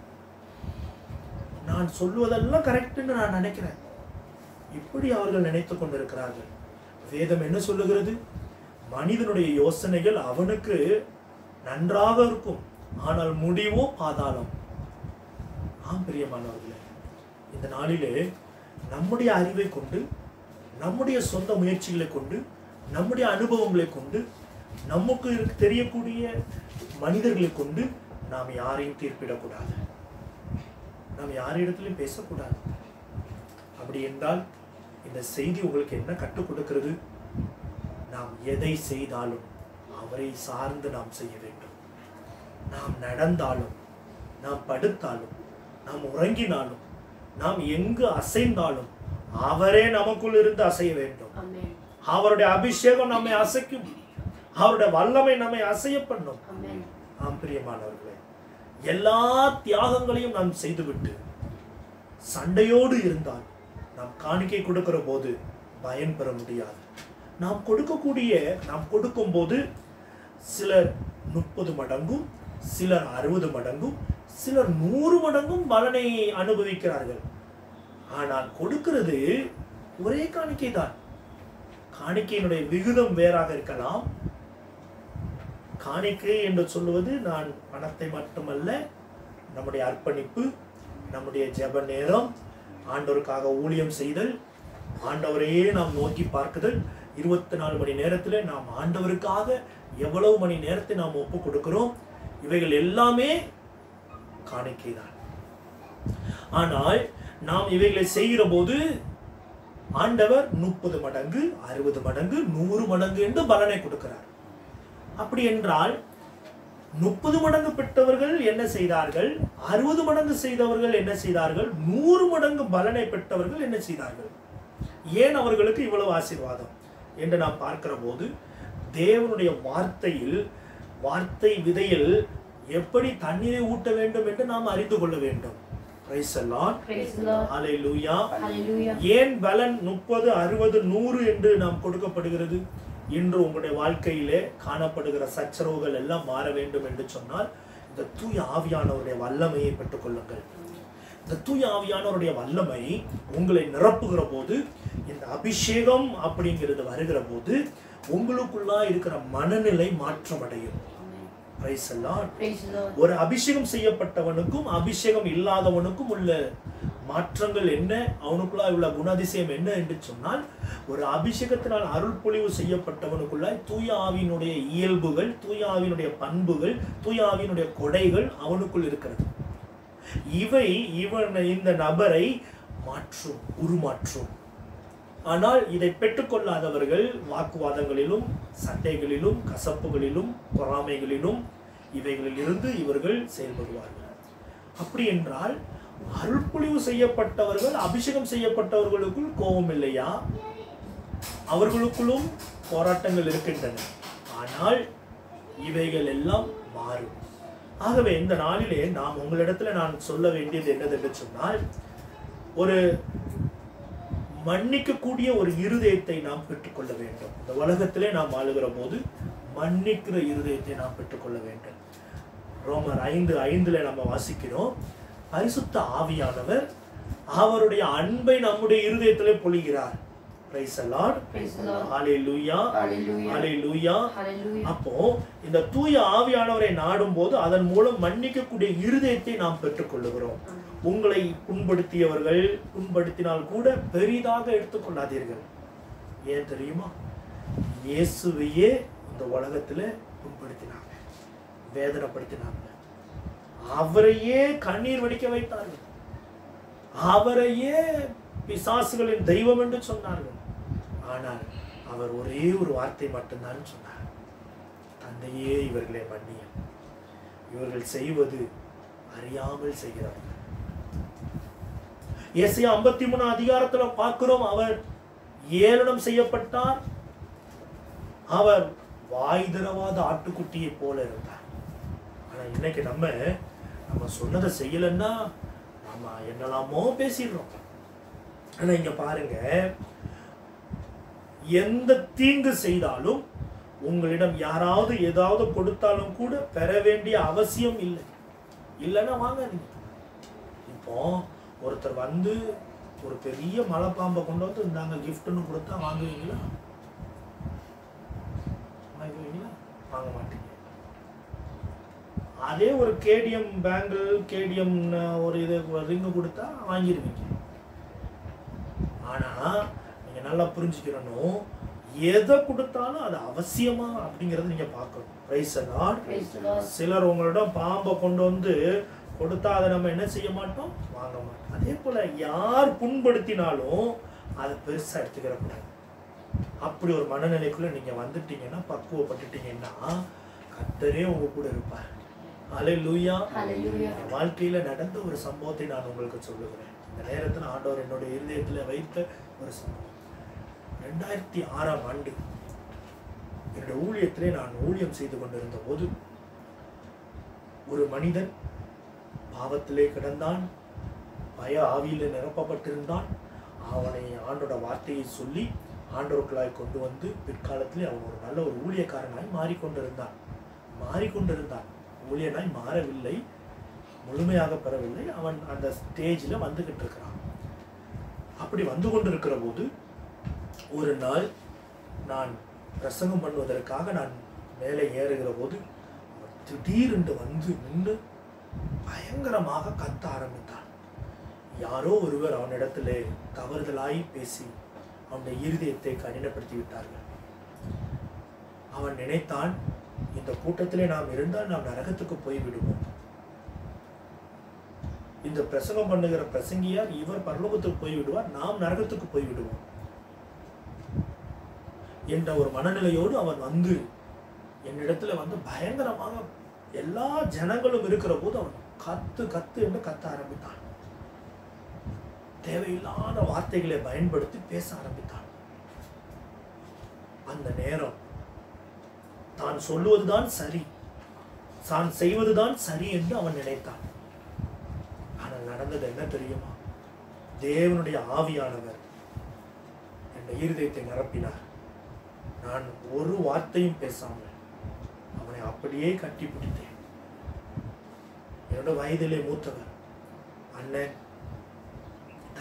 நான் சொல்லுவதெல்லாம் கரெக்ட்னு நான் நினைக்கிறேன் இப்படி அவர்கள் நினைத்துக் கொண்டிருக்கிறார்கள் வேதம் என்ன சொல்லுகிறது மனிதனுடைய யோசனைகள் அவனுக்கு நன்றாக இருக்கும் ஆனால் முடிவோ பாதாளம் ஆம் பிரியமானவர்களே இந்த நாளிலே நம்முடைய அறிவை கொண்டு நம்முடைய சொந்த முயற்சிகளை கொண்டு நம்முடைய அனுபவங்களை கொண்டு நமக்கு இருக்க- தெரியக்கூடிய மனிதர்களை கொண்டு நாம் யாரையும் தீர்ப்பிடக்கூடாது நாம் யாரிடத்திலும் பேசக்கூடாது அப்படி என்றால் இந்த செய்தி உங்களுக்கு என்ன கற்றுக் கொடுக்கிறது நாம் எதை செய்தாலும் அவரை சார்ந்து நாம் செய்ய வேண்டும் நாம் நடந்தாலும் நாம் படுத்தாலும் நாம் உறங்கினாலும் நாம் எங்கு அசைந்தாலும் அவரே நமக்குள் இருந்து அசைய வேண்டும் Amen. அவருடைய அபிஷேகம் நம்மை அசைக்கும் அவருடைய வல்லமை நம்மை அசைய பண்ணும் Amen. ஆம் பிரியமானவர்களே எல்லா தியாகங்களையும் நாம் செய்துவிட்டு சண்டையோடு இருந்தால் நாம் காணிக்கை கொடுக்கிற போது பயன் பெற முடியாது நாம் கொடுக்கக்கூடிய நாம் கொடுக்கும்போது சிலர் முப்பது மடங்கும் சிலர் அறுபது மடங்கும் சிலர் நூறு மடங்கும் பலனை அனுபவிக்கிறார்கள் ஆனால் கொடுக்கிறது ஒரே காணிக்கை தான் காணிக்கையினுடைய விகிதம் வேறாக இருக்கலாம் காணிக்கை என்று சொல்லுவது நான் பணத்தை மட்டுமல்ல நம்முடைய அர்ப்பணிப்பு நம்முடைய ஜெப நேரம் ஆண்டவருக்காக ஊழியம் செய்தல் ஆண்டவரையே நாம் நோக்கி பார்க்குதல் இருபத்தி நாலு மணி நேரத்தில் நாம் ஆண்டவருக்காக எவ்வளவு மணி நேரத்தை நாம் ஒப்பு கொடுக்கிறோம் இவைகள் எல்லாமே காணிக்கை தான் ஆனால் நாம் இவைகளை செய்கிற போது ஆண்டவர் முப்பது மடங்கு அறுபது மடங்கு நூறு மடங்கு என்று பலனை கொடுக்கிறார் அப்படி என்றால் முப்பது மடங்கு பெற்றவர்கள் என்ன செய்தார்கள் அறுபது மடங்கு செய்தவர்கள் என்ன செய்தார்கள் நூறு மடங்கு பலனை பெற்றவர்கள் என்ன செய்தார்கள் ஏன் அவர்களுக்கு இவ்வளவு ஆசீர்வாதம் என்று நாம் பார்க்கிற போது தேவனுடைய வார்த்தையில் வார்த்தை விதையில் எப்படி தண்ணீரை ஊட்ட வேண்டும் என்று நாம் அறிந்து கொள்ள வேண்டும் Praise the Lord. Praise the Lord. Hallelujah. Hallelujah. ஏன் பலன் முப்பது அறுபது நூறு என்று நாம் கொடுக்கப்படுகிறது இன்று உங்களுடைய வாழ்க்கையிலே காணப்படுகிற சச்சரவுகள் எல்லாம் மாற வேண்டும் என்று சொன்னால் இந்த தூய ஆவியானவருடைய வல்லமையை பெற்றுக்கொள்ளுங்கள் இந்த தூய ஆவியானவருடைய வல்லமை உங்களை நிரப்புகிற போது இந்த அபிஷேகம் அப்படிங்கிறது வருகிற போது உங்களுக்குள்ளா இருக்கிற மனநிலை மாற்றமடையும் Praise the Lord. Praise the Lord. ஒரு அபிஷேகம் செய்யப்பட்டவனுக்கும் அபிஷேகம் இல்லாதவனுக்கும் உள்ள மாற்றங்கள் என்ன அவனுக்குள்ளா உள்ள குணாதிசயம் என்ன என்று சொன்னால் ஒரு அபிஷேகத்தினால் அருள் பொழிவு செய்யப்பட்டவனுக்குள்ளாய் தூய ஆவியினுடைய இயல்புகள் தூய ஆவியினுடைய பண்புகள் தூய ஆவியினுடைய கொடைகள் அவனுக்குள் இருக்கிறது இவை இவன் இந்த நபரை மாற்றும் உருமாற்றும் ஆனால் இதை பெற்றுக்கொள்ளாதவர்கள் வாக்குவாதங்களிலும் சண்டைகளிலும் கசப்புகளிலும் பொறாமைகளிலும் இவைகளில் இருந்து இவர்கள் செயல்படுவார்கள் அப்படி என்றால் அருள்பொழிவு செய்யப்பட்டவர்கள் அபிஷேகம் செய்யப்பட்டவர்களுக்குள் கோபம் இல்லையா அவர்களுக்குள்ளும் போராட்டங்கள் இருக்கின்றன ஆனால் இவைகள் எல்லாம் மாறும் ஆகவே இந்த நாளிலே நாம் உங்களிடத்துல நான் சொல்ல வேண்டியது என்னதென்று சொன்னால் ஒரு மன்னிக்கக்கூடிய ஒரு இருதயத்தை நாம் பெற்றுக்கொள்ள வேண்டும் இந்த உலகத்திலே நாம் வாழுகிற போது மன்னிக்கிற இருதயத்தை நாம் பெற்றுக்கொள்ள வேண்டும் ரோமர் ஐந்து ஐந்துல நம்ம வாசிக்கிறோம் பரிசுத்த ஆவியானவர் அவருடைய அன்பை நம்முடைய இருதயத்திலே பொழிகிறார் Praise the Lord. Praise the Lord. Hallelujah. Hallelujah. Hallelujah. Hallelujah. அப்போ இந்த தூய ஆவியானவரை நாடும் போது அதன் மூலம் மன்னிக்கக்கூடிய இருதயத்தை நாம் பெற்றுக்கொள்ளுகிறோம் உங்களை புண்படுத்தியவர்கள் புண்படுத்தினால் கூட பெரிதாக எடுத்துக்கொள்ளாதீர்கள் ஏன் தெரியுமா இயேசுவையே இந்த உலகத்துல புண்படுத்தினாங்க வேதனைப்படுத்தினாங்க அவரையே கண்ணீர் வடிக்க வைத்தார்கள் அவரையே பிசாசுகளின் தெய்வம் என்று சொன்னார்கள் ஆனால் அவர் ஒரே ஒரு வார்த்தை மட்டும்தான் சொன்னார் தந்தையே இவர்களை மன்னிய இவர்கள் செய்வது அறியாமல் செய்கிறார்கள் ஏசியா ஐம்பத்தி மூணு அதிகாரத்துல பார்க்கிறோம் அவர் ஏளனம் செய்யப்பட்டார் அவர் வாய் திறவாத ஆட்டுக்குட்டியை போல இருந்தார் ஆனா இன்னைக்கு நம்ம நம்ம சொன்னதை செய்யலைன்னா நம்ம என்னெல்லாமோ பேசிடுறோம் ஆனா இங்க பாருங்க எந்த தீங்கு செய்தாலும் உங்களிடம் யாராவது ஏதாவது கொடுத்தாலும் கூட பெற வேண்டிய அவசியம் இல்லை இல்லைன்னா வாங்காதீங்க இப்போ ஒருத்தர் வந்து ஒரு பெரிய மலைப்பாம்பை கொண்டு வந்து இந்தாங்க கிஃப்ட்னு கொடுத்தா வாங்குவீங்களா வாங்குவீங்களா வாங்க மாட்டீங்க அதே ஒரு கேடிஎம் பேங்கிள் கேடிஎம் ஒரு இது ரிங்கு கொடுத்தா வாங்கிடுவீங்க ஆனா நீங்க நல்லா புரிஞ்சுக்கிறணும் எதை கொடுத்தாலும் அது அவசியமா அப்படிங்கறத நீங்க பார்க்கணும் பிரைஸ் Praise the Lord. சிலர் உங்களிடம் பாம்பை கொண்டு வந்து கொடுத்தா அதை நம்ம என்ன செய்ய மாட்டோம் வாங்க மாட்டோம் அதே போல யார் புண்படுத்தினாலும் அதை பெருசா எடுத்துக்கிற கூடாது அப்படி ஒரு மனநிலைக்குள்ள நீங்க வந்துட்டீங்கன்னா பக்குவப்பட்டுட்டீங்கன்னா கத்தரே உங்க கூட இருப்பார் அலை லூயா Hallelujah. என் வாழ்க்கையில நடந்த ஒரு சம்பவத்தை நான் உங்களுக்கு சொல்லுகிறேன் இந்த நேரத்தில் ஆண்டவர் என்னுடைய இருதயத்துல வைத்த ஒரு சம்பவம் ரெண்டாயிரத்தி ஆறாம் ஆண்டு என்னுடைய ஊழியத்திலே நான் ஊழியம் செய்து கொண்டிருந்த போது ஒரு மனிதன் பாவத்திலே கிடந்தான் பய ஆவியில நிரப்பப்பட்டிருந்தான் அவனை ஆண்டோட வார்த்தையை சொல்லி ஆண்டோருக்குள்ளாய் கொண்டு வந்து பிற்காலத்திலே அவன் ஒரு நல்ல ஒரு ஊழியக்காரனாய் மாறிக்கொண்டிருந்தான் மாறிக்கொண்டிருந்தான் ஊழியனாய் மாறவில்லை முழுமையாக பெறவில்லை அவன் அந்த ஸ்டேஜில் வந்துகிட்டு இருக்கிறான் அப்படி வந்து கொண்டிருக்கிற போது ஒரு நாள் நான் பிரசங்கம் பண்ணுவதற்காக நான் மேலே ஏறுகிற போது அவன் திடீரென்று வந்து நின்று பயங்கரமாக கத்த ஆரம்பித்தான் யாரோ ஒருவர் அவனிடத்திலே தவறுதலாய் பேசி அவனுடைய இருதயத்தை கடினப்படுத்தி விட்டார்கள் அவன் நினைத்தான் இந்த கூட்டத்திலே நாம் இருந்தால் நாம் நரகத்துக்கு போய் விடுவோம் இந்த பிரசங்கம் பண்ணுகிற பிரசங்கியார் இவர் பரலோகத்துக்கு போய் விடுவார் நாம் நரகத்துக்கு போய் விடுவோம் என்ற ஒரு மனநிலையோடு அவன் வந்து என்னிடத்துல வந்து பயங்கரமாக எல்லா ஜனங்களும் இருக்கிற போது அவன் கத்து கத்து என்று கத்த ஆரம்பித்தான் தேவையில்லாத வார்த்தைகளை பயன்படுத்தி பேச ஆரம்பித்தான் அந்த நேரம் தான் சொல்லுவதுதான் சரி தான் செய்வதுதான் சரி என்று அவன் நினைத்தான் ஆனால் நடந்தது என்ன தெரியுமா தேவனுடைய ஆவியானவர் என் இருதயத்தை நிரப்பினார் நான் ஒரு வார்த்தையும் பேசாமல் அவனை அப்படியே கட்டி பிடித்தேன் என்னோட வயதிலே மூத்தவர் அண்ணன்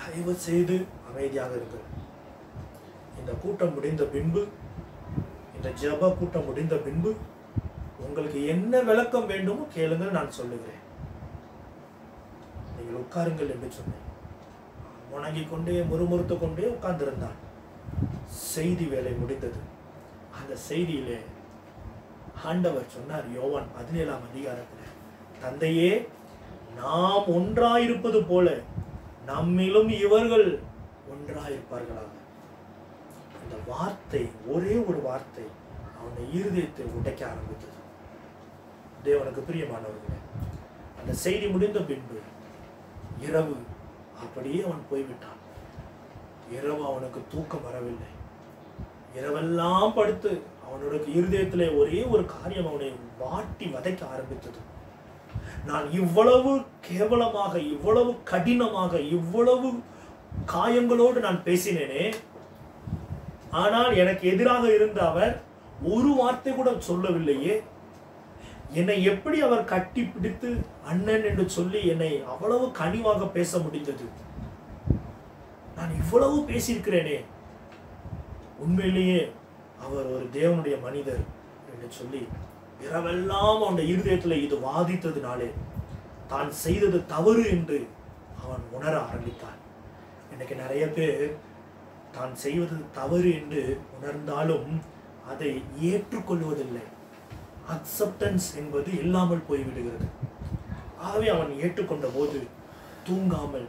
தயவு செய்து அமைதியாக இருங்கள் இந்த கூட்டம் முடிந்த பின்பு இந்த ஜெப கூட்டம் முடிந்த பின்பு உங்களுக்கு என்ன விளக்கம் வேண்டுமோ கேளுங்கள் நான் சொல்லுகிறேன் நீங்கள் உட்காருங்கள் என்று சொன்னேன் முணங்கிக் கொண்டே முறுமுறுத்து கொண்டே உட்கார்ந்திருந்தான் செய்தி வேலை முடிந்தது அந்த செய்தியிலே ஆண்டவர் சொன்னார் யோவான் பதினேழாம் அதிகாரத்தில் தந்தையே நாம் ஒன்றாயிருப்பது போல நம்மிலும் இவர்கள் ஒன்றாயிருப்பார்களாக இந்த வார்த்தை ஒரே ஒரு வார்த்தை அவனுடைய இருதயத்தை உடைக்க ஆரம்பித்தது தேவனுக்கு பிரியமானவர்களே அந்த செய்தி முடிந்த பின்பு இரவு அப்படியே அவன் போய்விட்டான் இரவு அவனுக்கு தூக்கம் வரவில்லை இரவெல்லாம் படுத்து அவனுடைய இருதயத்திலே ஒரே ஒரு காரியம் அவனை வாட்டி வதைக்க ஆரம்பித்தது நான் இவ்வளவு கேவலமாக இவ்வளவு கடினமாக இவ்வளவு காயங்களோடு நான் பேசினேனே ஆனால் எனக்கு எதிராக இருந்த அவர் ஒரு வார்த்தை கூட சொல்லவில்லையே என்னை எப்படி அவர் கட்டி பிடித்து அண்ணன் என்று சொல்லி என்னை அவ்வளவு கனிவாக பேச முடிந்தது நான் இவ்வளவு பேசியிருக்கிறேனே உண்மையிலேயே அவர் ஒரு தேவனுடைய மனிதர் என்று சொல்லி இரவெல்லாம் அவனுடைய இருதயத்தில் இது வாதித்ததினாலே தான் செய்தது தவறு என்று அவன் உணர ஆரம்பித்தான் இன்னைக்கு நிறைய பேர் தான் செய்வது தவறு என்று உணர்ந்தாலும் அதை ஏற்றுக்கொள்வதில்லை அக்செப்டன்ஸ் என்பது இல்லாமல் போய்விடுகிறது ஆகவே அவன் ஏற்றுக்கொண்ட போது தூங்காமல்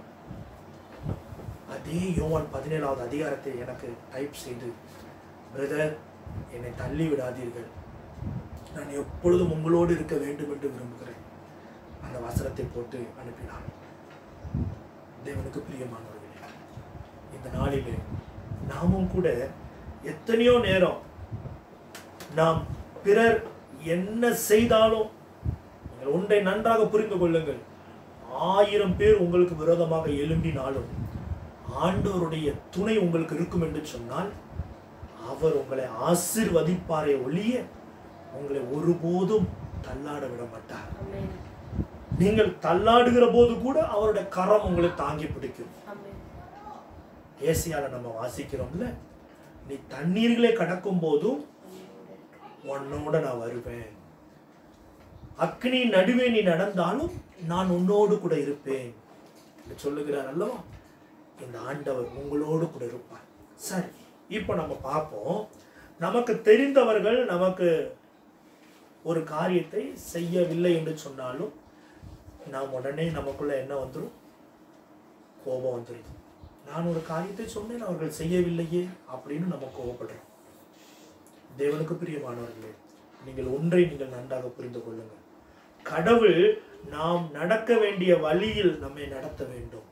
அதே யோவான் பதினேழாவது அதிகாரத்தை எனக்கு டைப் செய்து பிரதர் என்னை தள்ளி விடாதீர்கள் நான் எப்பொழுதும் உங்களோடு இருக்க வேண்டும் என்று விரும்புகிறேன் அந்த வசனத்தை போட்டு அனுப்பினான் தேவனுக்கு பிரியமானவர்களே இந்த நாளிலே நாமும் கூட எத்தனையோ நேரம் நாம் பிறர் என்ன செய்தாலும் நீங்கள் ஒன்றை நன்றாக புரிந்து கொள்ளுங்கள் ஆயிரம் பேர் உங்களுக்கு விரோதமாக எழும்பினாலும் ஆண்டவருடைய துணை உங்களுக்கு இருக்கும் என்று சொன்னால் அவர் உங்களை ஆசிர்வதிப்பாரே ஒழிய உங்களை ஒருபோதும் தள்ளாட விட மாட்டார் ஆமென் நீங்கள் தள்ளாடுகிற போது கூட அவருடைய கரம் உங்களை தாங்கி பிடிக்கும் ஆமென் ஏசியால நம்ம வாசிக்கிறோம்ல நீ தண்ணீர்களை கடக்கும் போதும் உன்னோட நான் வருவேன் அக்னி நடுவே நீ நடந்தாலும் நான் உன்னோடு கூட இருப்பேன் என்று சொல்லுகிறார் அல்லவா இந்த ஆண்டவர் உங்களோடு கூட இருப்பார் சரி இப்போ நம்ம பார்ப்போம் நமக்கு தெரிந்தவர்கள் நமக்கு ஒரு காரியத்தை செய்யவில்லை என்று சொன்னாலும் நாம் உடனே நமக்குள்ள என்ன வந்துடும் கோபம் வந்துடுது நான் ஒரு காரியத்தை சொன்னேன் அவர்கள் செய்யவில்லையே அப்படின்னு நம்ம கோபப்படுறோம் தேவனுக்கு பிரியமானவர்களே நீங்கள் ஒன்றை நீங்கள் நன்றாக புரிந்து கொள்ளுங்கள் கடவுள் நாம் நடக்க வேண்டிய வழியில் நம்மை நடத்த வேண்டும்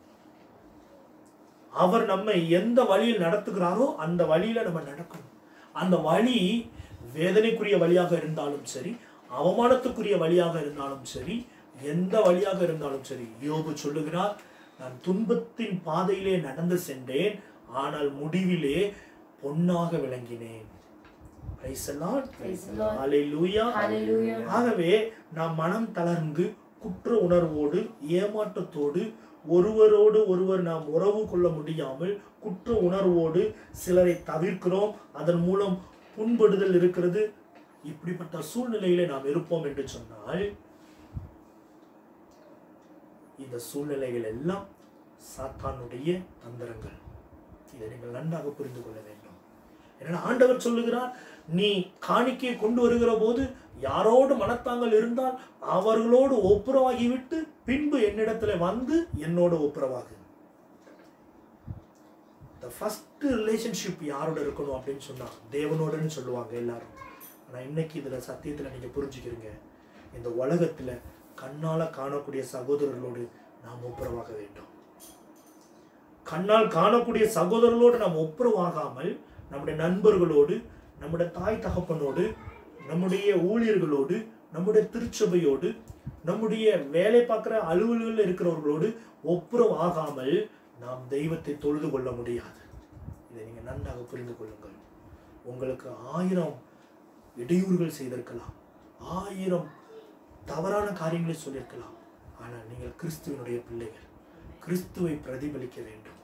அவர் நம்மை எந்த வழியில் நடத்துகிறாரோ அந்த வழியில நம்ம நடக்கணும் அந்த வழி வேதனைக்குரிய வழியாக இருந்தாலும் சரி அவமானத்துக்குரிய வழியாக இருந்தாலும் சரி எந்த வழியாக இருந்தாலும் சரி யோபு சொல்லுகிறார் நான் துன்பத்தின் பாதையிலே நடந்து சென்றேன் ஆனால் முடிவிலே பொன்னாக விளங்கினேன் Praise the Lord. Praise the Lord. Hallelujah. Hallelujah. ஆகவே நாம் மனம் தளர்ந்து குற்ற உணர்வோடு ஏமாற்றத்தோடு ஒருவரோடு ஒருவர் நாம் உறவு கொள்ள முடியாமல் குற்ற உணர்வோடு சிலரை தவிர்க்கிறோம் அதன் மூலம் புண்படுதல் இருக்கிறது இப்படிப்பட்ட சூழ்நிலையிலே நாம் இருப்போம் என்று சொன்னால் இந்த சூழ்நிலைகள் எல்லாம் சாத்தானுடைய தந்திரங்கள் இதை நீங்கள் நன்றாக புரிந்து கொள்ள வேண்டும் ஏன்னா ஆண்டவர் சொல்லுகிறார் நீ காணிக்கையை கொண்டு வருகிற போது யாரோடு மனத்தாங்கள் இருந்தால் அவர்களோடு ஒப்புரவாகிவிட்டு பின்பு என்னிடத்துல வந்து என்னோட ஒப்புரவாகு த ஃபர்ஸ்ட் ரிலேஷன்ஷிப் யாரோட இருக்கணும் அப்படின்னு சொன்னா தேவனோடன்னு சொல்லுவாங்க எல்லாரும் ஆனா இன்னைக்கு இதுல சத்தியத்துல நீங்க புரிஞ்சுக்கிறீங்க இந்த உலகத்துல கண்ணால காணக்கூடிய சகோதரர்களோடு நாம் ஒப்புரவாக வேண்டும் கண்ணால் காணக்கூடிய சகோதரர்களோடு நாம் ஒப்புரவாகாமல் நம்முடைய நண்பர்களோடு நம்முடைய தாய் தகப்பனோடு நம்முடைய ஊழியர்களோடு நம்முடைய திருச்சபையோடு நம்முடைய வேலை பார்க்குற அலுவலகத்தில் இருக்கிறவர்களோடு ஒப்புரவாகாமல் நாம் தெய்வத்தை தொழுது கொள்ள முடியாது இதை நீங்கள் நன்றாக புரிந்து கொள்ளுங்கள் உங்களுக்கு ஆயிரம் இடையூறுகள் செய்திருக்கலாம் ஆயிரம் தவறான காரியங்களை சொல்லியிருக்கலாம் ஆனால் நீங்கள் கிறிஸ்துவனுடைய பிள்ளைகள் கிறிஸ்துவை பிரதிபலிக்க வேண்டும்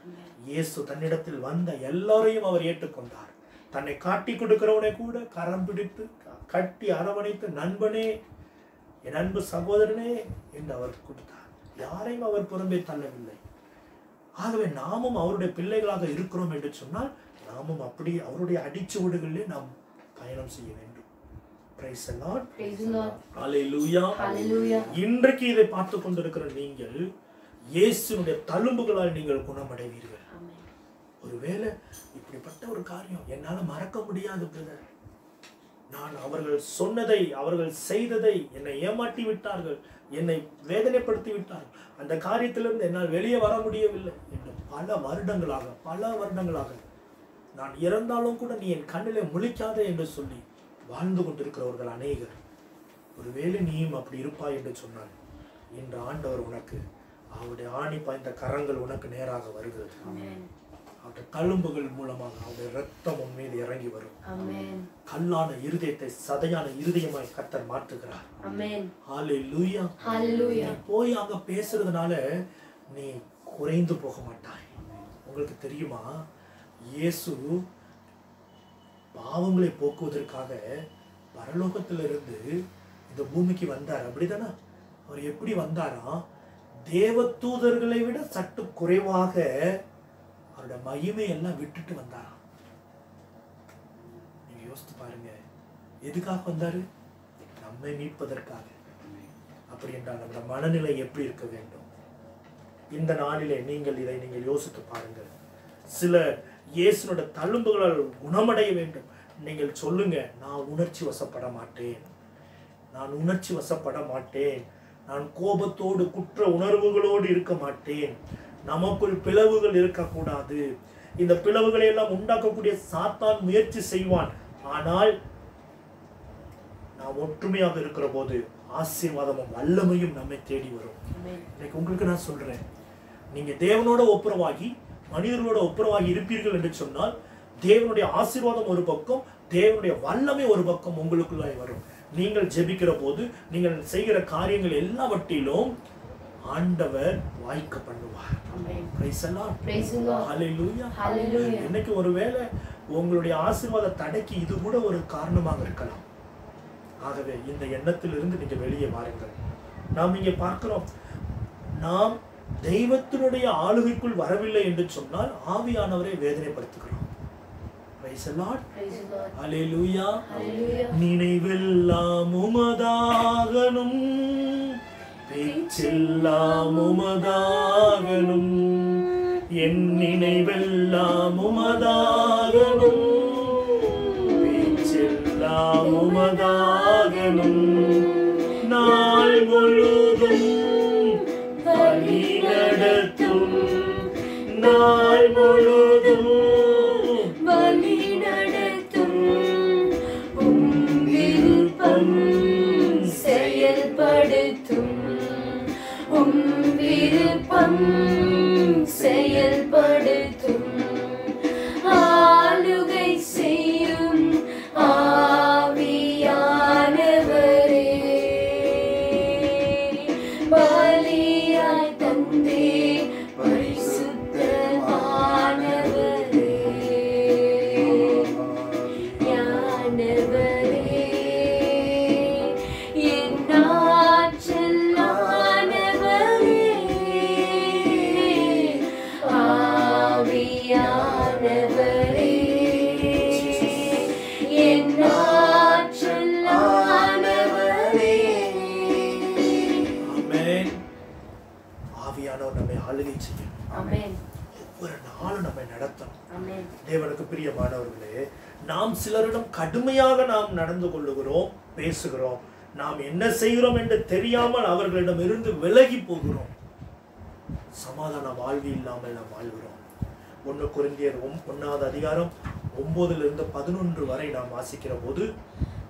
இயேசு தன்னிடத்தில் வந்த எல்லாரையும் அவர் ஏற்றுக்கொண்டார் தன்னை காட்டி கொடுக்கிறவனை கூட கரம் பிடித்து கட்டி அரவணைத்து நண்பனே என் அன்பு சகோதரனே என்று அவர் கொடுத்தார் யாரையும் அவர் புறம்பே தள்ளவில்லை ஆகவே நாமும் அவருடைய பிள்ளைகளாக இருக்கிறோம் என்று சொன்னால் நாமும் அப்படி அவருடைய அடிச்சுவடுகளிலே நாம் பயணம் செய்ய வேண்டும் Praise the Lord. Praise the Lord. Hallelujah. Hallelujah. இன்றைக்கு இதை பார்த்து கொண்டிருக்கிற நீங்கள் இயேசுனுடைய தழும்புகளால் நீங்கள் குணமடைவீர்கள் Amen. ஒருவேளை இப்படிப்பட்ட ஒரு காரியம் என்னால மறக்க முடியாது பிரதர் நான் அவர்கள் சொன்னதை அவர்கள் செய்ததை என்னை ஏமாற்றி விட்டார்கள் என்னை வேதனைப்படுத்தி விட்டார்கள் அந்த காரியத்திலிருந்து என்னால் வெளியே வர முடியவில்லை என்று பல வருடங்களாக பல வருடங்களாக நான் இறந்தாலும் கூட நீ என் கண்ணிலே முழிக்காதே என்று சொல்லி வாழ்ந்து கொண்டிருக்கிறவர்கள் அநேகர் ஒருவேளை நீயும் அப்படி இருப்பாய் என்று சொன்னார் இன்று ஆண்டவர் உனக்கு அவருடைய ஆணி பாய்ந்த கரங்கள் உனக்கு நேராக வருகிறது Amen. அவருடைய தழும்புகள் மூலமாக அவருடைய ரத்தம் உன் மீது இறங்கி வரும் Amen. கல்லான இருதயத்தை சதையான இருதயமாய் கத்தர் மாற்றுகிறார் Amen. ஹalleluya Hallelujah. நீ போய் அங்க பேசுறதுனால நீ குறைந்து போக மாட்டாய் உங்களுக்கு தெரியுமா இயேசு பாவங்களை போக்குவதற்காக பரலோகத்திலிருந்து இந்த பூமிக்கு வந்தார் அப்படிதானே அவர் எப்படி வந்தாரா தேவதூதர்களை விட சற்று குறைவாக அவரோட மகிமை எல்லாம் விட்டுட்டு வந்தாராம் நீங்க யோசித்து பாருங்க எதுக்காக வந்தாரு நம்மை மீட்பதற்காக அப்படி என்றால் நம்முடைய மனநிலை எப்படி இருக்க வேண்டும் இந்த நாளிலே நீங்கள் இதை நீங்கள் யோசித்து பாருங்கள் சில இயேசுனோட தழும்புகளால் குணமடைய வேண்டும் நீங்கள் சொல்லுங்க நான் உணர்ச்சி வசப்பட மாட்டேன் நான் உணர்ச்சி வசப்பட மாட்டேன் நான் கோபத்தோடு குற்ற உணர்வுகளோடு இருக்க மாட்டேன் நமக்குள் பிளவுகள் இருக்கக்கூடாது இந்த பிளவுகளை எல்லாம் உண்டாக்கக்கூடிய சாத்தான் முயற்சி செய்வான் ஆனால் நாம் ஒற்றுமையாக இருக்கிற போது ஆசீர்வாதமும் வல்லமையும் நம்மை தேடி வரும் Amen. இன்னைக்கு உங்களுக்கு நான் சொல்றேன் நீங்க தேவனோட ஒப்புரவாகி மனிதர்களோட ஒப்புரவாகி இருப்பீர்கள் என்று சொன்னால் தேவனுடைய ஆசீர்வாதம் ஒரு பக்கம் தேவனுடைய வல்லமை ஒரு பக்கம் உங்களுக்குள்ளாய் வரும் நீங்கள் ஜெபிக்கிற போது நீங்கள் செய்கிற காரியங்கள் எல்லாவற்றிலும் ஆண்டவர் வாய்க்க பண்ணுவார் Amen. Praise the Lord. Praise the Lord. Hallelujah. Hallelujah. இன்னைக்கு ஒருவேளை உங்களுடைய ஆசீர்வாத தடைக்கு இது கூட ஒரு காரணமாக இருக்கலாம் ஆகவே இந்த எண்ணத்திலிருந்து நீங்க வெளியே வாருங்கள் நாம் இங்கே பார்க்கிறோம் நாம் தெய்வத்தினுடைய ஆளுகைக்குள் வரவில்லை என்று சொன்னால் ஆவியானவரை வேதனைப்படுத்துகிறோம் Praise the Lord. Praise the Lord. Hallelujah. Hallelujah. நினைவெல்லாம் உமதாகணும் பேச்செல்லாம் உமதாகணும் என் நினைவெல்லாம் உமதாகணும் பேச்செல்லாம் உமதாகணும் நாள் முழுதும் வழி நடத்தும் நாள் முழுதும் வழி நடத்தும் உம் விருப்பம் செயல்படுத்தும் உம் விருப்பம் செயல்படுத்தும் ஆளுகை செய்யும் ஆவியானவரே பலியாய் தந்தே பரிசுத்தமானவரே ஞானவரே என் ஆற்றலானவரே ஆவியானவரே என் ஆற்றலானவரே ஆமென் ஆவியானவர் நம்மை ஆளுகை செய்யும் ஆமென் ஒவ்வொரு நாளும் நம்மை நடத்தணும் ஆமென் தேவனுக்கு பிரியமானவர்களே நாம் சிலரிடம் கடுமையாக நாம் நடந்து கொள்ளுகிறோம் பேசுகிறோம் நாம் என்ன செய்கிறோம் என்று தெரியாமல் அவர்களிடம் இருந்து விலகி போகிறோம் சமாதான வாழ்வு இல்லாமல் நாம் வாழ்கிறோம் ஒன்று குருந்தியர் ஒன் ஒன்றாவது அதிகாரம் ஒன்பதுல இருந்து பதினொன்று வரை நாம் வாசிக்கிற போது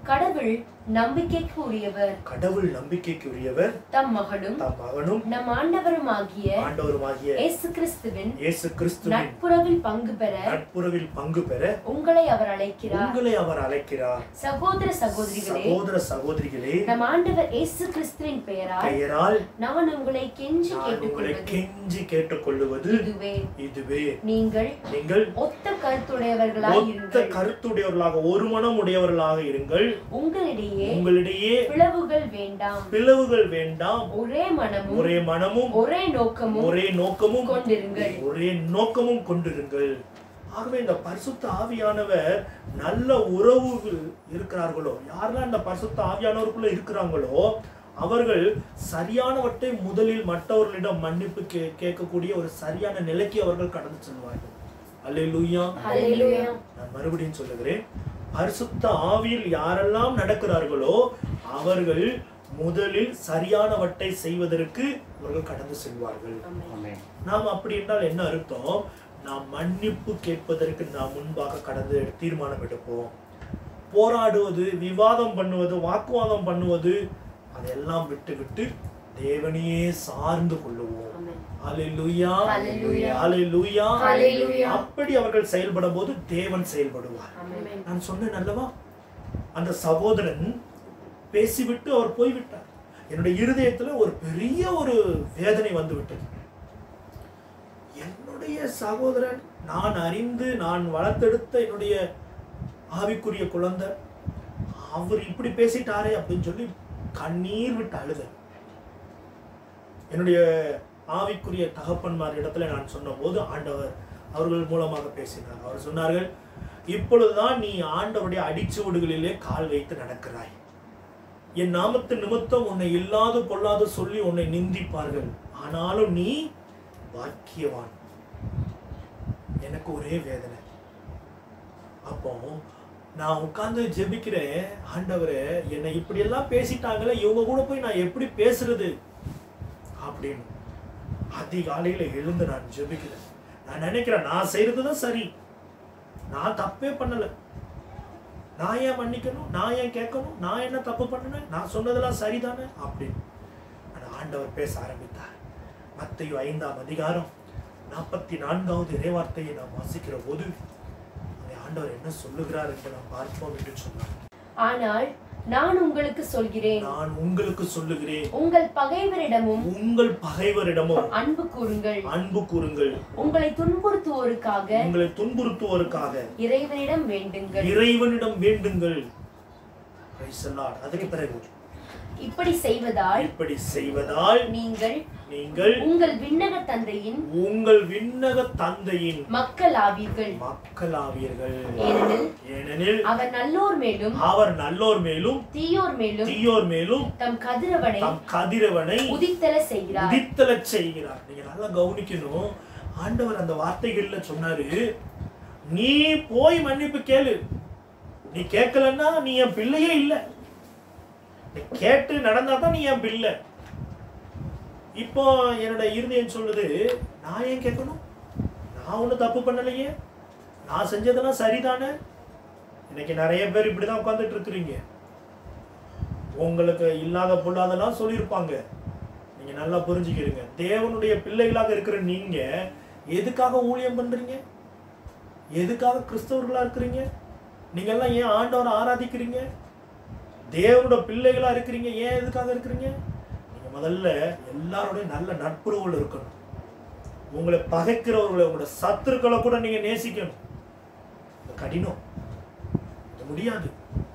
கடவுள் நம்பிக்கைக்கு உரியவர் கடவுள் நம்பிக்கைக்கு உரியவர் தம் மகனும் தம் மகனும் நம் ஆண்டவருமாகிய ஆண்டவருமாகிய இயேசு கிறிஸ்துவின் இயேசு கிறிஸ்துவின் நட்புறவில் பங்கு பெற நட்புறவில் பங்கு பெற உங்களை அவர் அழைக்கிறார் உங்களை அவர் அழைக்கிறார் சகோதர சகோதரிகளே சகோதர சகோதரிகளே நம் ஆண்டவர் இயேசு கிறிஸ்துவின் பெயரால் பெயரால் நான் உங்களை கெஞ்சி நான் உங்களை கேட்டுக்கொள்வது கெஞ்சி கேட்டுக்கொள்ளுவது இதுவே இதுவே நீங்கள் நீங்கள் ஒத்த கருத்துடையவர்களாய் ஒத்த இருங்கள் கருத்துடையவர்களாக ஒரு மனம் உடையவர்களாக இருங்கள் உங்களிடையே உங்களிடையே பிளவுகள் வேண்டாம் பிளவுகள் வேண்டாம் ஒரே மனமும் ஒரே மனமும் ஒரே நோக்கமும் ஒரே நோக்கமும் கொண்டிருங்கள் ஒரே நோக்கமும் கொண்டிருங்கள் ஆகவே இந்த பரிசுத்த ஆவியானவர் நல்ல உறவு இருக்கிறார்களோ யாரெல்லாம் இந்த பரிசுத்த ஆவியானவருக்குள்ள இருக்கிறாங்களோ அவர்கள் சரியானவற்றை முதலில் மற்றவர்களிடம் மன்னிப்பு கே கேட்கக்கூடிய ஒரு சரியான நிலைக்கு அவர்கள் கடந்து செல்வார்கள் அல்லேலூயா ஹalleluya நான் மறுபடியும் சொல்லுகிறேன் பரிசுத்த ஆவியில் யாரெல்லாம் நடக்கிறார்களோ அவர்கள் முதலில் சரியானவற்றை செய்வதற்கு அவர்கள் கடந்து செல்வார்கள் ஆமென் நாம் அப்படி என்றால் என்ன அர்த்தம் நாம் மன்னிப்பு கேட்பதற்கு நாம் முன்பாக கடந்து தீர்மானம் எடுப்போம் போராடுவது விவாதம் பண்ணுவது வாக்குவாதம் பண்ணுவது அதையெல்லாம் விட்டு விட்டு தேவனையே சார்ந்து கொள்ளுவோம் ஆமென். அல்லேலூயா ஹalleluya. அல்லேலூயா ஹalleluya. அப்படி அவர்கள் செயல்படும் போது தேவன் செயல்படுவார் ஆமென். நான் சொன்னேன் அல்லவா அந்த சகோதரன் பேசிவிட்டு அவர் போய்விட்டார் என்னுடைய இருதயத்துல ஒரு பெரிய ஒரு வேதனை வந்து விட்டது என்னுடைய சகோதரன் நான் அறிந்து நான் வளர்த்தெடுத்த என்னுடைய ஆவிக்குரிய குழந்தை அவர் இப்படி பேசிட்டாரே அப்படின்னு சொல்லி கண்ணீர் விட்டு அழுத என்னுடைய ஆவிக்குரிய தகப்பன்மார் இடத்துல நான் சொன்னபோது ஆண்டவர் அவர்கள் மூலமாக பேசினார் அவர் சொன்னார்கள் இப்பொழுதுதான் நீ ஆண்டவருடைய அடிச்சுவடுகளிலே கால் வைத்து நடக்கிறாய் என் நாமத்து நிமித்தம் உன்னை இல்லாது பொல்லாது சொல்லி உன்னை நிந்திப்பார்கள் ஆனாலும் நீ பாக்கியவான் எனக்கு ஒரே வேதனை அப்போ நான் உட்கார்ந்து ஜெபிக்கிறேன் ஆண்டவரே என்னை இப்படி எல்லாம் பேசிட்டாங்களே இவங்க கூட போய் நான் எப்படி பேசுறது அப்படின்னு அதிகாலையில எழுந்து நான் ஜெபிக்கிறேன் நான் நினைக்கிறேன் நான் செய்யறது தான் சரி நான் தப்பே பண்ணல நான் ஏன் மன்னிக்கணும் நான் ஏன் கேட்கணும் நான் என்ன தப்பு பண்ணினேன் நான் சொன்னதெல்லாம் சரிதானே அப்படின்னு ஆனா ஆண்டவர் பேச ஆரம்பித்தார் மத்தையு ஐந்தாம் அதிகாரம் நாற்பத்தி நான்காவது இறைவார்த்தையை நாம் வாசிக்கிற போது அங்கே ஆண்டவர் என்ன சொல்லுகிறார் என்று நாம் பார்ப்போம் என்று சொன்னார் ஆனால் நான் உங்களுக்கு சொல்கிறேன் நான் உங்களுக்கு சொல்லுகிறேன் உங்கள் பகைவரிடமும் உங்கள் பகைவரிடமும் அன்பு கூறுங்கள் அன்பு கூறுங்கள் உங்களை துன்புறுத்துவோருக்காக உங்களை துன்புறுத்துவோருக்காக இறைவனிடம் வேண்டுங்கள் இறைவனிடம் வேண்டுங்கள் Praise the Lord. அதுக்கு பிறகு இப்படி செய்வதால் இப்படி செய்வதால் நீங்கள் நீங்கள் உங்கள் விண்ணக தந்தையின் உங்கள் விண்ணக தந்தையின் மக்கள் ஆவீர்கள் மக்களாவீர்கள் ஏனெனில் ஏனெனில் அவர் நல்லோர் மேலும் அவர் நல்லோர் மேலும் தீயோர் மேலும் தீயோர் மேலும் தம் கதிரவனை தம் கதிரவனை உதித்தல செய்கிறார் உதித்தலச் செய்கிறார் நீங்க நல்லா கவனிக்கணும் ஆண்டவர் அந்த வார்த்தைகள்ல சொன்னாரு நீ போய் மன்னிப்பு கேளு நீ கேட்கலன்னா நீ என் பிள்ளையே இல்ல நீ கேட்டு நடந்தா தான் நீ என் பிள்ளை இப்போ என்னோட இருதயம் சொல்லுது நான் ஏன் கேட்கணும் நான் ஒன்றும் தப்பு பண்ணலையே நான் செஞ்சதெல்லாம் சரிதானே இன்னைக்கு நிறைய பேர் இப்படிதான் உட்காந்துட்டு இருக்கிறீங்க உங்களுக்கு இல்லாத பொல்லாதெல்லாம் சொல்லியிருப்பாங்க நீங்க நல்லா புரிஞ்சுக்கிறீங்க தேவனுடைய பிள்ளைகளாக இருக்கிற நீங்க எதுக்காக ஊழியம் பண்றீங்க எதுக்காக கிறிஸ்தவர்களா இருக்கிறீங்க நீங்க எல்லாம் ஏன் ஆண்டவரை ஆராதிக்கிறீங்க தேவனோட பிள்ளைகளா இருக்கிறீங்க ஏன் எதுக்காக இருக்கிறீங்க நீங்க முதல்ல எல்லாரோடையும் நல்ல நட்புறவுகள் இருக்கணும் உங்களை பகைக்கிறவர்களை உங்களோட சத்துருக்களை கூட நீங்க நேசிக்கணும் இது கடினம் இது முடியாது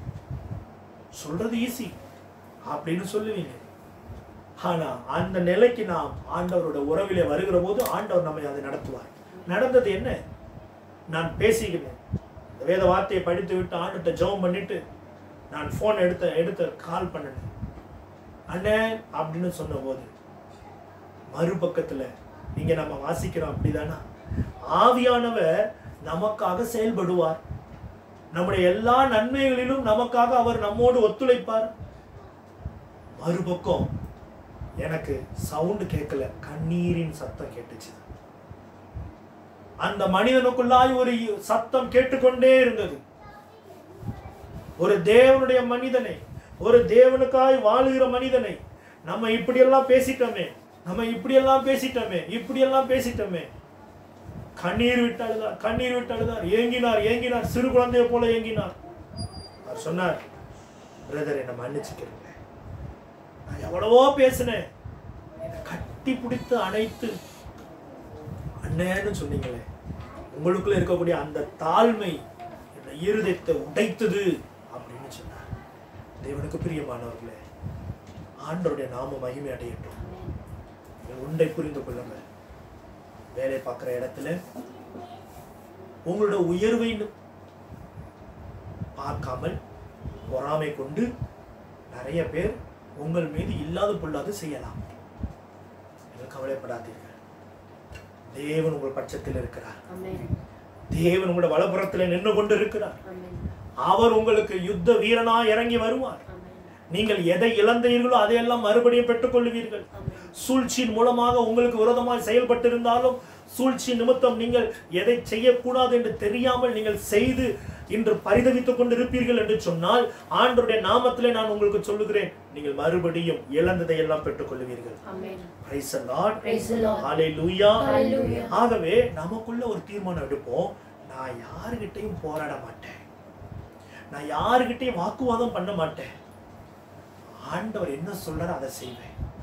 சொல்றது ஈஸி அப்படின்னு சொல்லுவீங்க ஆனா அந்த நிலைக்கு நாம் ஆண்டவரோட உறவிலே வருகிற போது ஆண்டவர் நம்மை அதை நடத்துவார் நடந்தது என்ன நான் பேசிக்கிறேன் இந்த வேத வார்த்தையை படித்து விட்டு ஆண்டுகிட்ட ஜெபம் பண்ணிட்டு நான் ஃபோன் எடுத்த எடுத்த கால் பண்ணினேன் அண்ணே அப்படின்னு சொன்னபோது மறுபக்கத்துல இங்க நம்ம வாசிக்கிறோம் அப்படிதானா ஆவியானவர் நமக்காக செயல்படுவார் நம்முடைய எல்லா நன்மைகளிலும் நமக்காக அவர் நம்மோடு ஒத்துழைப்பார் மறுபக்கம் எனக்கு சவுண்ட் கேட்கல கண்ணீரின் சத்தம் கேட்டுச்சு அந்த மனிதனுக்குள்ளாய் ஒரு சத்தம் கேட்டுக்கொண்டே இருந்தது ஒரு தேவனுடைய மனிதனை ஒரு தேவனுக்காய் வாழுகிற மனிதனை நம்ம இப்படியெல்லாம் பேசிட்டோமே நம்ம இப்படியெல்லாம் பேசிட்டோமே இப்படியெல்லாம் பேசிட்டோமே கண்ணீர் விட்டு அழுதார் கண்ணீர் விட்டு அழுதார் ஏங்கினார் ஏங்கினார் சிறு குழந்தையை போல ஏங்கினார் அவர் சொன்னார் பிரதர் என்னை மன்னிச்சுக்கிறேன் நான் எவ்வளவோ பேசினேன் என்னை கட்டி பிடித்து அணைத்து அண்ணேன்னு சொன்னீங்களே உங்களுக்குள்ள இருக்கக்கூடிய அந்த தாழ்மை இந்த இருதயத்தை உடைத்தது அப்படின்னு சொன்னார் தேவனுக்கு பிரியமானவர்களே ஆண்டவருடைய நாம மகிமை அடையட்டும் நீங்கள் உண்டை புரிந்து கொள்ளுங்கள் வேலை பார்க்குற இடத்துல உங்களோட உயர்வை பார்க்காமல் பொறாமை கொண்டு நிறைய பேர் உங்கள் மீது இல்லாத பொல்லாது செய்யலாம் நீங்கள் கவலைப்படாதீர்கள் தேவன் உங்கள் பட்சத்தில் இருக்கிறார் ஆமென் தேவன் உங்களோட வலப்புறத்தில் நின்று கொண்டு இருக்கிறார் ஆமென் அவர் உங்களுக்கு யுத்த வீரனா இறங்கி வருவார் ஆமென் நீங்கள் எதை இழந்தீர்களோ அதையெல்லாம் மறுபடியும் பெற்றுக்கொள்வீர்கள் ஆமென் சூழ்ச்சியின் மூலமாக உங்களுக்கு விரோதமாக செயல்பட்டிருந்தாலும் சூழ்ச்சி நிமித்தம் நீங்கள் எதை செய்யக்கூடாது என்று தெரியாமல் நீங்கள் செய்து இன்று பரிதவித்துக் கொண்டிருப்பீர்கள் என்று சொன்னால் ஆண்டவருடைய நாமத்திலே நான் உங்களுக்கு சொல்லுகிறேன் நீங்கள் மறுபடியும் இழந்ததை எல்லாம் பெற்றுக்கொள்வீர்கள் ஆமென் Praise the Lord. Praise the Lord. Hallelujah. Hallelujah. ஆகவே நமக்குள்ள ஒரு தீர்மானம் எடுப்போம் நான் யாருகிட்டையும் போராட மாட்டேன் நான் யாருகிட்டையும் வாக்குவாதம் பண்ண மாட்டேன் ஆண்டவர் என்ன சொல்றாரோ அதை செய்வேன்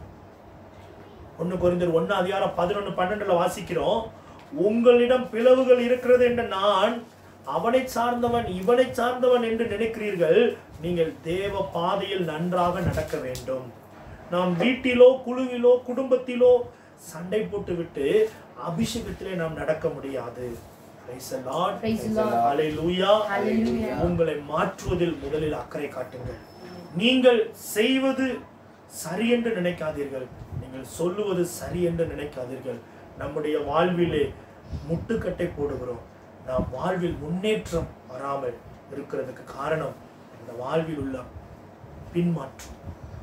ஒண்ணு குறைந்தர் ஒன்னு அதிகாரம் பதினொன்னு பன்னெண்டுல வாசிக்கிறோம் உங்களிடம் பிளவுகள் இருக்கிறது என்ற நான் அவனை சார்ந்தவன் இவனை சார்ந்தவன் என்று நினைக்கிறீர்கள் நீங்கள் தேவ பாதையில் நன்றாக நடக்க வேண்டும் நாம் வீட்டிலோ குழுவிலோ குடும்பத்திலோ சண்டை போட்டுவிட்டு அபிஷேகத்திலே நாம் நடக்க முடியாது Praise the Lord. Praise the Lord. Hallelujah. Hallelujah. உங்களை மாற்றுவதில் முதலில் அக்கறை காட்டுங்கள் நீங்கள் செய்வது சரி என்று நினைக்காதீர்கள் நீங்கள் சொல்லுவது சரி என்று நினைக்காதீர்கள் நம்முடைய வாழ்விலே முட்டுக்கட்டை போடுகிறோம் நாம் வாழ்வில் முன்னேற்றம் வராமல் இருக்கிறதுக்கு காரணம் இந்த வாழ்வில் உள்ள பின்மாற்றம்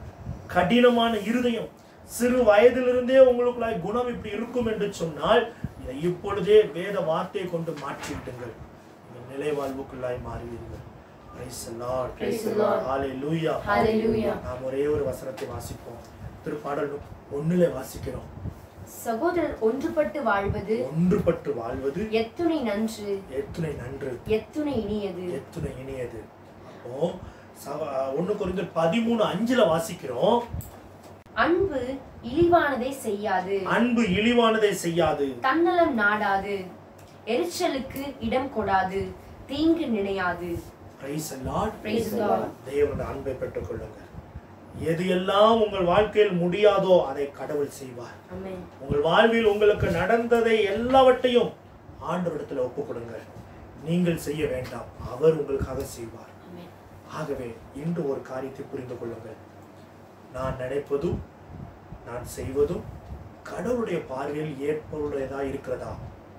கடினமான இருதயம் சிறு வயதிலிருந்தே உங்களுக்குள்ளாய் குணம் இப்படி இருக்கும் என்று சொன்னால் இதை இப்பொழுதே வேத வார்த்தையை கொண்டு மாற்றிவிடுங்கள் நீங்கள் நிலை வாழ்வுக்குள்ளாய் மாறுவீர்கள் Praise the Lord. Praise the Lord. Hallelujah. Hallelujah. நாம் ஒரே ஒரு வசனத்தை வாசிப்போம் திருப்பாடல் ஒண்ணுல வாசிக்கிறோம் சகோதரர் ஒன்றுபட்டு வாழ்வது ஒன்றுபட்டு வாழ்வது எத்துணை நன்று எத்துணை நன்று எத்துணை இனியது எத்துணை இனியது அப்போ சவ- ஒண்ணு குறைந்த பதிமூணு அஞ்சுல வாசிக்கிறோம் அன்பு இழிவானதை செய்யாது அன்பு இழிவானதை செய்யாது தன்னலம் நாடாது எரிச்சலுக்கு இடம் கொடாது தீங்கு நினையாது Praise the Lord. Praise the Lord. தேவனுடைய அன்பை பெற்றுக் கொள்ளுங்கள் எது எல்லாம் உங்கள் வாழ்க்கையில் முடியாதோ அதை கடவுள் செய்வார் ஆமென் உங்கள் வாழ்வில் உங்களுக்கு நடந்ததை எல்லாவற்றையும் ஆண்டவரிடத்தில் ஒப்புக் கொடுங்கள் நீங்கள் செய்ய வேண்டாம் அவர் உங்களுக்காக செய்வார் ஆமென் ஆகவே இன்று ஒரு காரியத்தை புரிந்து கொள்ளுங்கள் நான் நினைப்பதும் நான் செய்வதும் கடவுளுடைய பார்வையில் ஏற்புடையதா இருக்கிறதா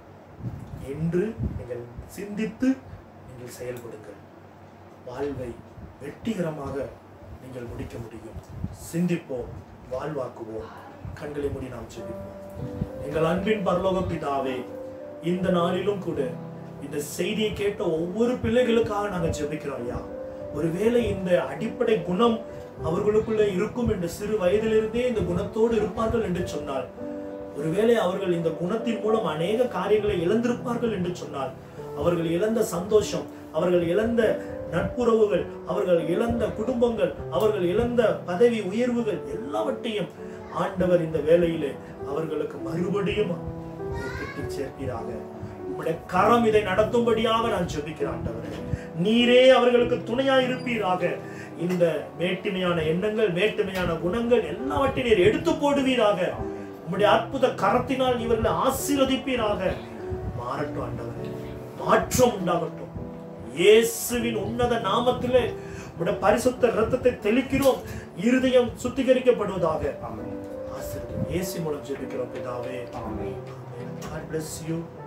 என்று நீங்கள் சிந்தித்து நீங்கள் செயல்படுங்கள் வாழ்வை வெற்றிகரமாக நீங்கள் முடிக்க முடியும் சிந்திப்போம் வாழ்வாக்குவோம் கண்களை மூடி நாம் ஜெபிப்போம் எங்கள் அன்பின் பரலோக பிதாவே இந்த நாளிலும் கூட இந்த செய்தியை கேட்ட ஒவ்வொரு பிள்ளைகளுக்காக நாங்க ஜெபிக்கிறோம் ஐயா ஒருவேளை இந்த அடிப்படை குணம் அவர்களுக்குள்ள இருக்கும் என்று சிறு வயதிலிருந்தே இந்த குணத்தோடு இருப்பார்கள் என்று சொன்னால் ஒருவேளை அவர்கள் இந்த குணத்தின் மூலம் அநேக காரியங்களை இழந்திருப்பார்கள் என்று சொன்னால் அவர்கள் இழந்த சந்தோஷம் அவர்கள் இழந்த நட்புறவுகள் அவர்கள் இழந்த குடும்பங்கள் அவர்கள் இழந்த பதவி உயர்வுகள் எல்லாவற்றையும் ஆண்டவர் இந்த வேளையிலே அவர்களுக்கு மறுபடியும் கட்டி சேர்ப்பீராக உம்முடைய கரம் இதை நடத்தும்படியாக நான் ஜெபிக்கிறேன் ஆண்டவரே நீரே அவர்களுக்கு துணையா இருப்பீராக இந்த மேட்டிமையான எண்ணங்கள் மேட்டிமையான குணங்கள் எல்லாவற்றையும் நீர் எடுத்து போடுவீராக உம்முடைய அற்புத கரத்தினால் இவர்களை ஆசீர்வதிப்பீராக மாறட்டும் ஆண்டவரே மாற்றம் உண்டாகட்டும் இயேசுவின் உன்னத நாமத்திலே உம்முடைய பரிசுத்த ரத்தத்தை தெளிக்கிறோம் இருதயம் சுத்திகரிக்கப்படுவதாக ஆமென் ஆசீர்வதியும் இயேசு மூலம் ஜெபிக்கிறோம் பிதாவே ஆமென் God bless you.